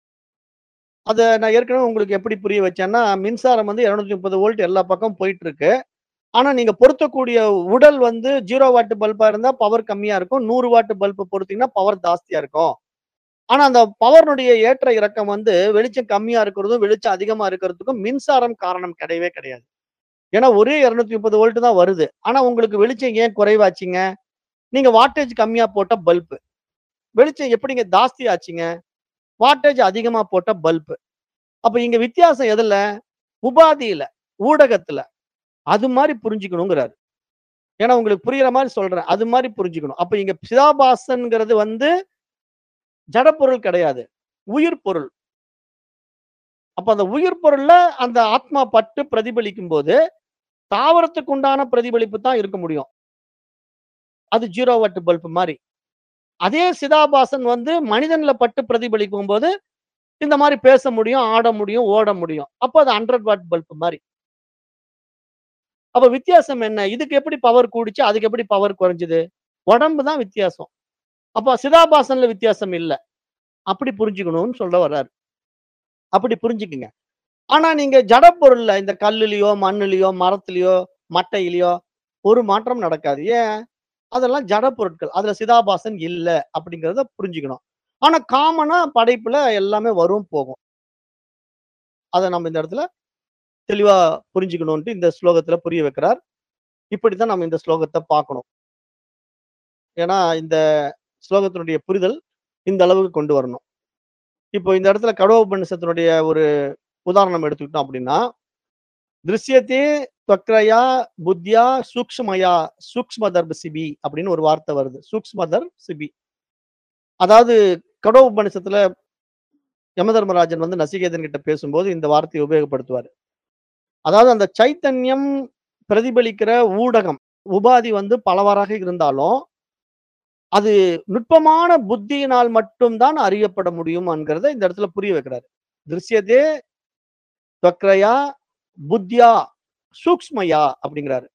அத நான் ஏற்கனவே உங்களுக்கு எப்படி புரிய வச்சேன்னா, மின்சாரம் வந்து 230 வோல்ட் எல்லா பக்கமும் போயிட்டு இருக்கு. ஆனா நீங்க பொருத்தக்கூடிய உடல் வந்து 0 வாட் பல்பா இருந்தா பவர் கம்மியா இருக்கும். 100 வாட் பல்ப் பொருத்தீங்கன்னா பவர் ஜாஸ்தியா இருக்கும். ஆனா அந்த பவர்னுடைய ஏற்ற இறக்கம் வந்து வெளிச்சம் கம்மியா இருக்கிறதும், வெளிச்சம் அதிகமா இருக்கிறதுக்கும் மின்சாரம் காரணம் கிடையவே கிடையாது. ஏன்னா ஒரே 230 வோல்ட் தான் வருது. ஆனா உங்களுக்கு வெளிச்சம் ஏன் குறைவாச்சுங்க? நீங்க வாட்டேஜ் கம்மியா போட்ட பல்பு. வெளிச்சம் எப்படிங்க ஜாஸ்தி ஆச்சுங்க? வாட்டேஜ் அதிகமா போட்ட பல்பு. அப்ப இங்க வித்தியாசம் எதுல? உபாதியில, ஊடகத்துல. அது மாரி புரிஞ்சுக்கணுங்கிறாரு. ஏன்னா உங்களுக்கு புரியிற மாரி சொல்றேன். அது மாரி புரிஞ்சுக்கணும். அப்ப இங்க சிதாபாசன்ங்கிறது வந்து ஜடப்பொருள் கிடையாது. உயிர் பொருள். அப்ப அந்த உயிர் பொருள்ல அந்த ஆத்மா பட்டு பிரதிபலிக்கும்போது, தாவரத்துக்கு உண்டான பிரதிபலிப்பு தான் இருக்க முடியும். அது 0 வாட் பல்ப் மாரி. அதே சிதாபாசன் வந்து மனிதன்ல பட்டு பிரதிபலிக்கும்போது, இந்த மாரி பேச முடியும், ஆட முடியும், ஓட முடியும். அப்ப அது 100 வாட் பல்ப் மாரி. அப்ப வித்தியாசம் என்ன? இதுக்கு எப்படி பவர் கூடுச்சு? அதுக்கு எப்படி பவர் குறைஞ்சது? உடம்பு தான் வித்தியாசம். அப்ப சிதாபாசன்ல வித்தியாசம் இல்ல. அப்படி புரிஞ்சுக்கணும்னு சொல்ல வர்றாரு. அப்படி புரிஞ்சுக்குங்க. ஆனா நீங்க ஜடப்பொருள்ல இந்த கல்லுலயோ, மண்ணுலயோ, மரத்திலயோ, மட்டையிலயோ ஒரு மாற்றம் நடக்காது. ஏன்? அதெல்லாம் ஜட பொருட்கள். அதுல சிதாபாசன் இல்ல அப்படிங்கிறத புரிஞ்சுக்கணும். ஆனா காமனா படைப்புல எல்லாமே வரும், போகும். அத நம்ம இந்த இடத்துல தெளிவா புரிஞ்சுக்கணும்ன்ட்டு இந்த ஸ்லோகத்துல புரிய வைக்கிறார். இப்படித்தான் நம்ம இந்த ஸ்லோகத்த பார்க்கணும். ஏன்னா இந்த ஸ்லோகத்தினுடைய புரிதல் இந்த அளவுக்கு கொண்டு வரணும். இப்போ இந்த இடத்துல கடோபநிஷத்தினுடைய ஒரு உதாரணம் எடுத்துக்கிட்டோம் அப்படின்னா, "திருஷ்யத்தே த்வக்ரயா புத்யா சூக்ஷ்மயா சூக்ஷ்மதர் சிபி" அப்படின்னு ஒரு வார்த்தை வருது. சூக்ஷ்மதர் சிபி. அதாவது கடோபநிஷத்துல யமதர்மராஜன் வந்து நசிகேதன் கிட்ட பேசும்போது இந்த வார்த்தையை உபயோகப்படுத்துவாரு. அதாவது அந்த சைத்தன்யம் பிரதிபலிக்கிற ஊடகம், உபாதி வந்து பலவாறாக இருந்தாலும், அது நுட்பமான புத்தியினால் மட்டும் தான் அறியப்பட முடியும் என்கிறத இந்த இடத்துல புரிய வைக்கிறாரு. "திருஷ்யத்தே த்வக்ரயா புத்யா சூக்ஷ்மயா" அப்படிங்கிறாரு.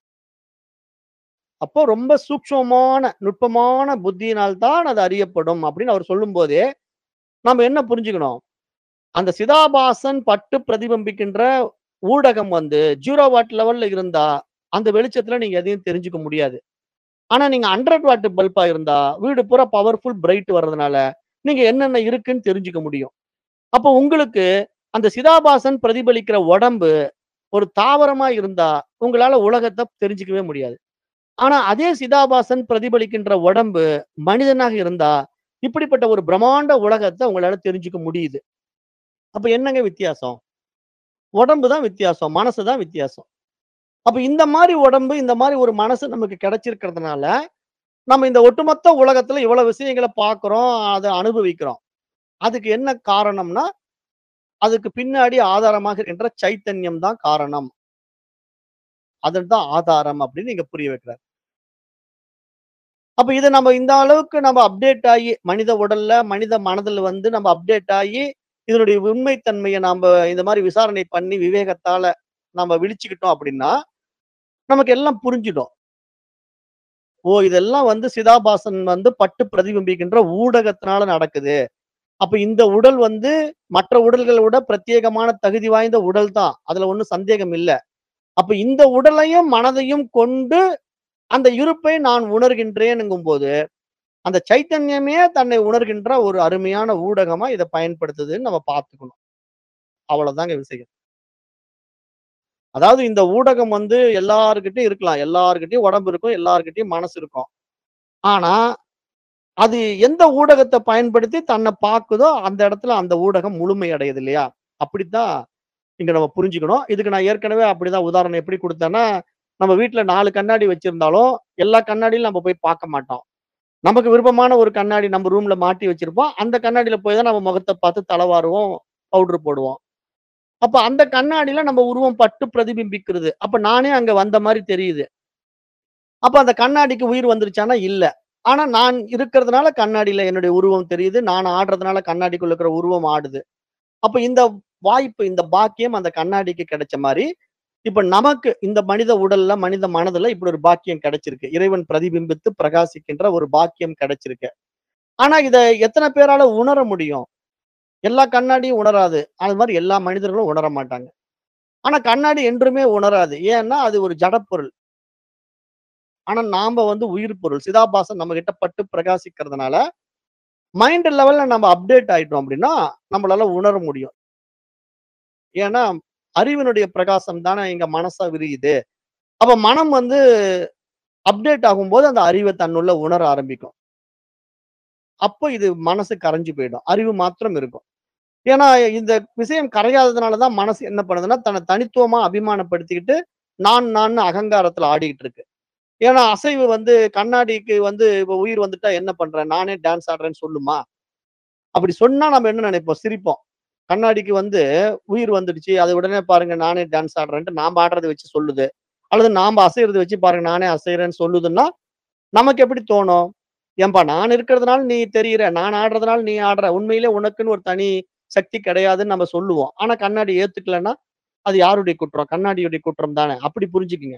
அப்போ ரொம்ப சூக்ஷ்மமான, நுட்பமான புத்தியினால் தான் அது அறியப்படும் அப்படின்னு அவர் சொல்லும்போதே, நாம என்ன புரிஞ்சுக்கணும்? அந்த சிதாபாசன் பட்டு பிரதிபம்பிக்கின்ற ஊடகம் வந்து 0 வாட் லெவல்ல இருந்தா, அந்த வெளிச்சத்துல நீங்க எதையும் தெரிஞ்சுக்க முடியாது. ஆனா நீங்க 100 வாட் பல்பா இருந்தா, வீடு பூரா பவர்ஃபுல் பிரைட் வர்றதுனால, நீங்க என்னென்ன இருக்குன்னு தெரிஞ்சுக்க முடியும். அப்போ உங்களுக்கு அந்த சிதாபாசன் பிரதிபலிக்கிற உடம்பு ஒரு தாவரமா இருந்தா, உங்களால உலகத்த தெரிஞ்சுக்கவே முடியாது. ஆனா அதே சிதாபாசன் பிரதிபலிக்கின்ற உடம்பு மனிதனாக இருந்தா, இப்படிப்பட்ட ஒரு பிரம்மாண்ட உலகத்த உங்களால தெரிஞ்சுக்க முடியுது. அப்ப என்னங்க வித்தியாசம்? உடம்பு தான் வித்தியாசம். மனசு தான் வித்தியாசம். அப்ப இந்த மாரி உடம்பு, இந்த மாரி ஒரு மனசு நமக்கு கிடைச்சிருக்கிறதுனால, நம்ம இந்த ஒட்டுமொத்த உலகத்துல இவ்வளவு விஷயங்கள பார்க்கிறோம், அத அனுபவிக்கிறோம். அதுக்கு என்ன காரணம்னா, அதுக்கு பின்னாடி ஆதாரமாக இருக்கின்ற சைத்தன்யம் தான் காரணம். அதுதான் ஆதாரம் அப்படின்னு இங்க புரிய வைக்கிறார். அப்ப இத நம்ம இந்த அளவுக்கு நம்ம அப்டேட் ஆயி, மனித உடல்ல, மனித மனதில வந்து நம்ம அப்டேட் ஆயி, இதனுடைய உண்மை தன்மைய நாம இந்த மாரி விசாரணை பண்ணி விவேகத்தால நம்ம விழிச்சுக்கிட்டோம் அப்படின்னா, நமக்கு எல்லாம் புரிஞ்சிடும். ஓ! இதெல்லாம் வந்து சிதாபாசன் வந்து பட்டு பிரதிபிம்பிக்கின்ற ஊடகத்தினால நடக்குது. அப்ப இந்த உடல் வந்து மற்ற உடல்கள விட பிரத்யேகமான தகுதி வாய்ந்த உடல் தான். அதுல ஒண்ணும் சந்தேகம் இல்ல. அப்ப இந்த உடலையும், மனதையும் கொண்டு அந்த இருப்பை நான் உணர்கின்றேன்ங்கும்போது, அந்த சைத்தன்யமே தன்னை உணர்கின்ற ஒரு அருமையான ஊடகமா இத பயன்படுத்துதுன்னு நம்ம பார்த்துக்கணும். அவ்வளவுதாங்க விஷயம். அதாவது இந்த ஊடகம் வந்து எல்லார்கிட்டயும் இருக்கலாம். எல்லார்கிட்டயும் உடம்பு இருக்கும். எல்லார்கிட்டயும் மனசு இருக்கும். ஆனா, அது எந்த ஊடகத்த பயன்படுத்தி தன்ன பாக்குதோ, அந்த இடத்துல அந்த ஊடகம் முழுமை அடையுது இல்லையா? அப்படித்தான் இங்க நம்ம புரிஞ்சுக்கணும். இதுக்கு நான் ஏற்கனவே அப்படிதான் உதாரணம் எப்படி குடுத்தேன்னா, நம்ம வீட்ல 4 கண்ணாடி வச்சிருந்தாலும், எல்லா கண்ணாடியிலும் நம்ம போய் பார்க்க மாட்டோம். நமக்கு விருப்பமான ஒரு கண்ணாடி நம்ம ரூம்ல மாட்டி வச்சிருப்போம். அந்த கண்ணாடியில போய் தான் நம்ம முகத்த பார்த்து தலவாருவோம், பவுடர் போடுவோம். அப்ப அந்த கண்ணாடியில நம்ம உருவம் பட்டு பிரதிபிம்பிக்கிறது. அப்ப நானே அங்க வந்த மாரி தெரியுது. அப்ப அந்த கண்ணாடிக்கு உயிர் வந்துருச்சான்னா இல்ல. ஆனா நான் இருக்கிறதுனால கண்ணாடியில என்னுடைய உருவம் தெரியுது. நான் ஆடுறதுனால கண்ணாடிக்குள்ள இருக்கிற உருவம் ஆடுது. அப்ப இந்த வாய்ப்பு, இந்த பாக்கியம் அந்த கண்ணாடிக்கு கிடைச்ச மாரி, இப்ப நமக்கு இந்த மனித உடல்ல, மனித மனதுல இப்படி ஒரு பாக்கியம் கிடைச்சிருக்கு. இறைவன் பிரதிபிம்பித்து பிரகாசிக்கின்ற ஒரு பாக்கியம் கிடைச்சிருக்கு. ஆனா இத எத்தன பேரால உணர முடியும்? எல்லா கண்ணாடியும் உணராது. அது மாரி எல்லா மனிதர்களும் உணர மாட்டாங்க. ஆனா கண்ணாடி என்றுமே உணராது. ஏன்னா அது ஒரு ஜடப்பொருள். ஆனா நாம வந்து உயிர் பொருள். சிதாபாசன் நம்மகிட்ட பட்டு பிரகாசிக்கிறதுனால, மைண்ட் லெவல்ல நம்ம அப்டேட் ஆயிட்டோம் அப்படின்னா, நம்மளால உணர முடியும். ஏன்னா, அறிவினுடைய பிரகாசம் தானே இங்க மனச விரியுது. அப்ப மனம் வந்து அப்டேட் ஆகும்போது அந்த அறிவ தன்னுள்ள உணர ஆரம்பிக்கும். அப்ப இது மனசு கரைஞ்சு போயிடும். அறிவு மாத்திரம் இருக்கும். ஏன்னா, இந்த விஷயம் கரையாததுனால தான் மனசு என்ன பண்ணுதுன்னா, தன்னை தனித்துவமா அபிமானப்படுத்திக்கிட்டு, நான் நான்னு அகங்காரத்துல ஆடிக்கிட்டு இருக்கு. ஏன்னா, அசைவு வந்து கண்ணாடிக்கு வந்து இப்ப உயிர் வந்துட்டா என்ன பண்றேன்? நானே டான்ஸ் ஆடுறேன்னு சொல்லுமா? அப்படி சொன்னா நம்ம என்ன நினைப்போம்? சிரிப்போம். கண்ணாடிக்கு வந்து உயிர் வந்துடுச்சு. அது உடனே பாருங்க நானே டான்ஸ் ஆடுறேன்ட்டு நாம ஆடுறத வச்சு சொல்லுது. அல்லது நாம அசைறத வச்சு பாருங்க நானே அசைறேன்னு சொல்லுதுன்னா, நமக்கு எப்படி தோணும்? ஏம்பா நான் இருக்கிறதுனால நீ தெரியிற. நான் ஆடுறதுனால நீ ஆடுற. உண்மையிலே உனக்குன்னு ஒரு தனி சக்தி கிடையாதுன்னு நம்ம சொல்லுவோம். ஆனா கண்ணாடி ஏத்துக்கலன்னா, அது யாருடைய குற்றம்? கண்ணாடியுடைய குற்றம் தானே. அப்படி புரிஞ்சுக்குங்க.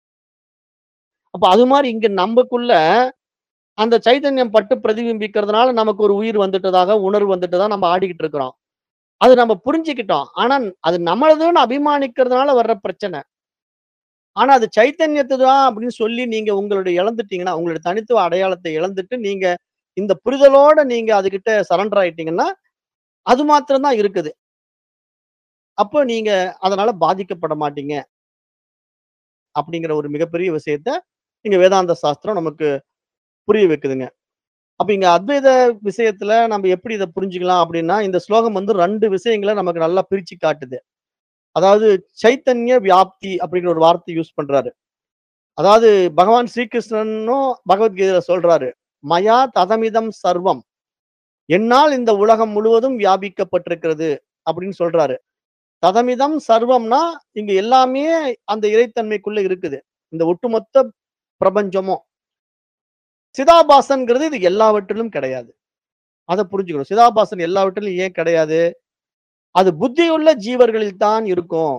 அப்ப அது மாரி இங்க நம்பக்குள்ள அந்த சைதன்யம் பட்டு பிரதிபிம்பிக்கிறதுனால நமக்கு ஒரு உயிர் வந்துட்டதாக, உணர்வு வந்துட்டதா நம்ம ஆடிக்கிட்டு இருக்கிறோம். அது நம்ம புரிஞ்சுக்கிட்டோம். ஆனா அது நம்மளதுன்னு அபிமானிக்கிறதுனால வர்ற பிரச்சனை. ஆனா அது சைத்தன்யத்து தான் அப்படின்னு சொல்லி நீங்க உங்களுடைய இழந்துட்டீங்கன்னா, உங்களுடைய தனித்துவ அடையாளத்தை இழந்துட்டு நீங்க இந்த புரிதலோட நீங்க அதுகிட்ட சரண்டர் ஆயிட்டீங்கன்னா, அது மாத்திரம் தான் இருக்குது. அப்போ நீங்க அதனால பாதிக்கப்பட மாட்டீங்க. அப்படிங்கிற ஒரு மிகப்பெரிய விஷயத்த இங்க வேதாந்த சாஸ்திரம் நமக்கு புரிய வைக்குதுங்க. அப்ப இங்க அத்வைத விஷயத்துல நம்ம எப்படி இத புரிஞ்சுக்கலாம் அப்படின்னா, இந்த ஸ்லோகம் வந்து 2 விஷயங்கள நமக்கு நல்லா பிரிச்சு காட்டுது. அதாவது சைத்தன்ய வியாப்தி அப்படிங்கிற ஒரு வார்த்தை யூஸ் பண்றாரு. அதாவது பகவான் ஸ்ரீகிருஷ்ணனும் பகவத்கீதையில சொல்றாரு. மயா ததமிதம் சர்வம். என்னால் இந்த உலகம் முழுவதும் வியாபிக்கப்பட்டிருக்கிறது அப்படின்னு சொல்றாரு. ததமிதம் சர்வம்னா இங்க எல்லாமே அந்த இறைத்தன்மைக்குள்ள இருக்குது. இந்த ஒட்டுமொத்த பிரபஞ்சமும். சிதாபாசன்ங்கிறது இது எல்லாவற்றிலும் கிடையாது. அத புரிஞ்சுக்கணும். சிதாபாசன் எல்லாவற்றிலும் ஏன் கிடையாது? அது புத்தியுள்ள ஜீவர்களில் தான் இருக்கும்.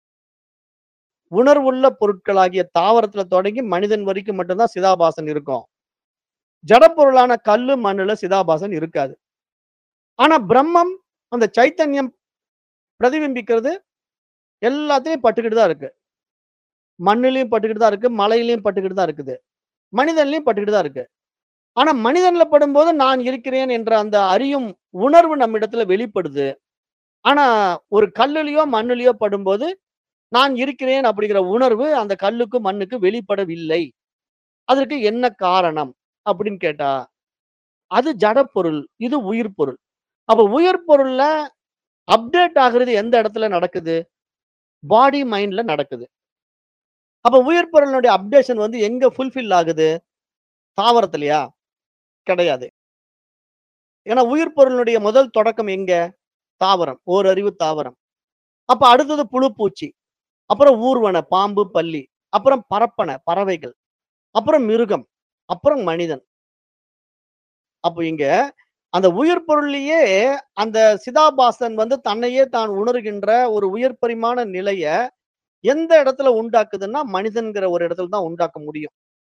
உணர்வுள்ள பொருட்களாகிய தாவரத்துல தொடங்கி மனிதன் வரைக்கும் மட்டும் தான் சிதாபாசன் இருக்கும். ஜடப்பொருளான கல்லு, மண்ணுல சிதாபாசன் இருக்காது. ஆனா பிரம்மம் அந்த சைத்தன்யம் பிரதிபிம்பிக்கிறது எல்லாத்துலயும் பட்டுக்கிட்டு தான் இருக்கு. மண்ணுலயும் பட்டுக்கிட்டு தான் இருக்கு. மலையிலயும் பட்டுக்கிட்டு தான் இருக்குது. மனிதன்லயும் பட்டுக்கிட்டு தான் இருக்கு. ஆனா மனிதன்ல படும்போது நான் இருக்கிறேன் என்ற அந்த அறியும் உணர்வு நம்மிடத்துல வெளிப்படுது. ஆனா ஒரு கல்லுலயோ, மண்ணுலயோ படும்போது நான் இருக்கிறேன் அப்படிங்கிற உணர்வு அந்த கல்லுக்கு, மண்ணுக்கு வெளிப்படவில்லை. அதற்கு என்ன காரணம்? அப்படின்னு கேட்டா, அது ஜடப்பொருள். இது உயிர் பொருள். அப்ப உயிர் பொருள்ல அப்டேட் ஆகுறது எந்த இடத்துல நடக்குது? பாடி, மைண்ட்ல நடக்குது. அப்ப உயிர் பொருளினுடைய அப்டேஷன் வந்து எங்க ஃபுல்ஃபில் ஆகுது? தாவரத்திலயா? கிடையாது. ஏன்னா உயிர் பொருளினுடைய முதல் தொடக்கம் எங்க? தாவரம். ஓரறிவு தாவரம். அப்ப அடுத்தது புழு, பூச்சி. அப்புறம் ஊர்வன, பாம்பு, பல்லி. அப்புறம் பரப்பன, பறவைகள். அப்புறம் மிருகம். அப்புறம் மனிதன். அப்ப இங்க அந்த உயிர் பொருள்லயே அந்த சிதாபாசன் வந்து தன்னையே தான் உணர்கின்ற ஒரு உயர் பரிமாண நிலைய எந்த இடத்துல உண்டாக்குதுன்னா, மனிதன்கிற ஒரு இடத்துல தான் உண்டாக்க முடியும்.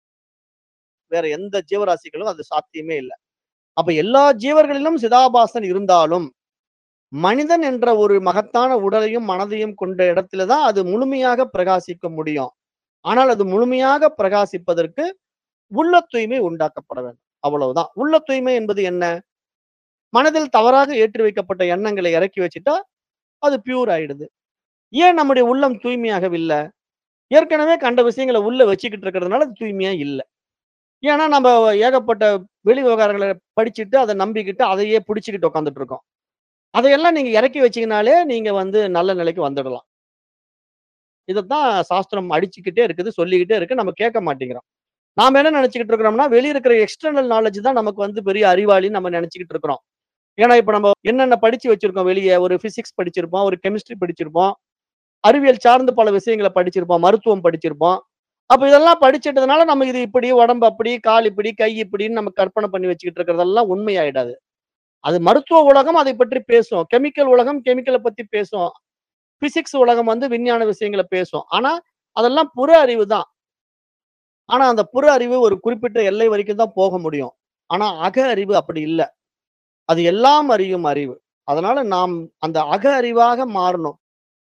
வேற எந்த ஜீவராசிகளும் அது சாத்தியமே இல்ல. அப்ப எல்லா ஜீவர்களிலும் சிதாபாசன் இருந்தாலும், மனிதன் என்ற ஒரு மகத்தான உடலையும், மனதையும் கொண்ட இடத்துல தான் அது முழுமையாக பிரகாசிக்க முடியும். ஆனால் அது முழுமையாக பிரகாசிப்பதற்கு உள்ள தூய்மை உண்டாக்கப்பட வேண்டும். அவ்வளவுதான். உள்ள தூய்மை என்பது என்ன? மனதில் தவறாக ஏற்றி வைக்கப்பட்ட எண்ணங்களை இறக்கி வச்சுட்டா, அது பியூர் ஆயிடுது. ஏன் நம்முடைய உள்ளம் தூய்மையாகவில்ல? ஏற்கனவே கண்ட விஷயங்கள உள்ள வச்சுக்கிட்டு இருக்கிறதுனால அது தூய்மையா இல்ல. ஏன்னா நம்ம ஏகப்பட்ட வெளி விவகாரங்கள படிச்சுட்டு, அத நம்பிக்கிட்டு, அதையே புடிச்சுக்கிட்டு உட்கார்ந்துட்டு இருக்கோம். அதையெல்லாம் நீங்க இறக்கி வச்சீங்கனாலே, நீங்க வந்து நல்ல நிலைக்கு வந்துடலாம். இதத்தான் சாஸ்திரம் அடிச்சுக்கிட்டே இருக்குது, சொல்லிக்கிட்டே இருக்கு. நம்ம கேட்க மாட்டேங்கிறோம். நாம என்ன நினைச்சுக்கிட்டு இருக்கிறோம்னா, வெளிய இருக்கிற எக்ஸ்டர்னல் நாலேட்ஜ் தான் நமக்கு வந்து பெரிய அறிவாளின்னு நம்ம நினைச்சுக்கிட்டு இருக்கிறோம். ஏன்னா, இப்ப நம்ம என்னென்ன படிச்சு வச்சிருக்கோம் வெளிய, ஒரு பிசிக்ஸ் படிச்சிருப்போம், ஒரு கெமிஸ்ட்ரி படிச்சிருப்போம். அறிவியல் சார்ந்து பல விஷயங்கள படிச்சிருப்போம். மருத்துவம் படிச்சிருப்போம். அப்ப இதெல்லாம் படிச்சிட்டதுனால நம்ம இது இப்படி, உடம்பு அப்படி, கால் இப்படி, கை இப்படின்னு நம்ம கற்பனை பண்ணி வச்சுக்கிட்டு இருக்கிறதெல்லாம் உண்மையாயிடாது. அது மருத்துவ உலகம் அதை பற்றி பேசும். கெமிக்கல் உலகம் கெமிக்கல பத்தி பேசும். பிசிக்ஸ் உலகம் வந்து விஞ்ஞான விஷயங்கள பேசும். ஆனா, அதெல்லாம் புற அறிவு தான். ஆனா, அந்த புற அறிவு ஒரு குறிப்பிட்ட எல்லை வரைக்கும் தான் போக முடியும். ஆனா, அக அறிவு அப்படி இல்ல. அது எல்லாம் அறியும் அறிவு. அதனால நாம் அந்த அக அறிவாக மாறணும்.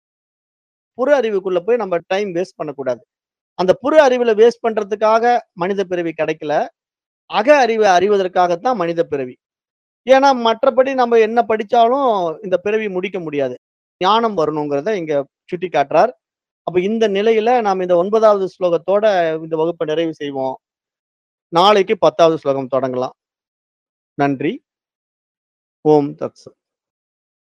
புற அறிவுக்குள்ள போய் நம்ம டைம் வேஸ்ட் பண்ணக்கூடாது. அந்த புற அறிவுல வேஸ்ட் பண்றதுக்காக மனித பிறவி கிடைக்கல. அக அறிவ அறிவதற்காகத்தான் மனித பிறவி. ஏன்னா மற்றபடி நம்ம என்ன படிச்சாலும் இந்த பிறவி முடிக்க முடியாது. ஞானம் வரணுங்கிறத இங்க சுட்டிக்காட்டுறார். அப்ப இந்த நிலையில நாம் இந்த 9வது ஸ்லோகத்தோட இந்த வகுப்ப நிறைவு செய்வோம். நாளைக்கு 10வது ஸ்லோகம் தொடங்கலாம். நன்றி. ஓம் தத்சத்.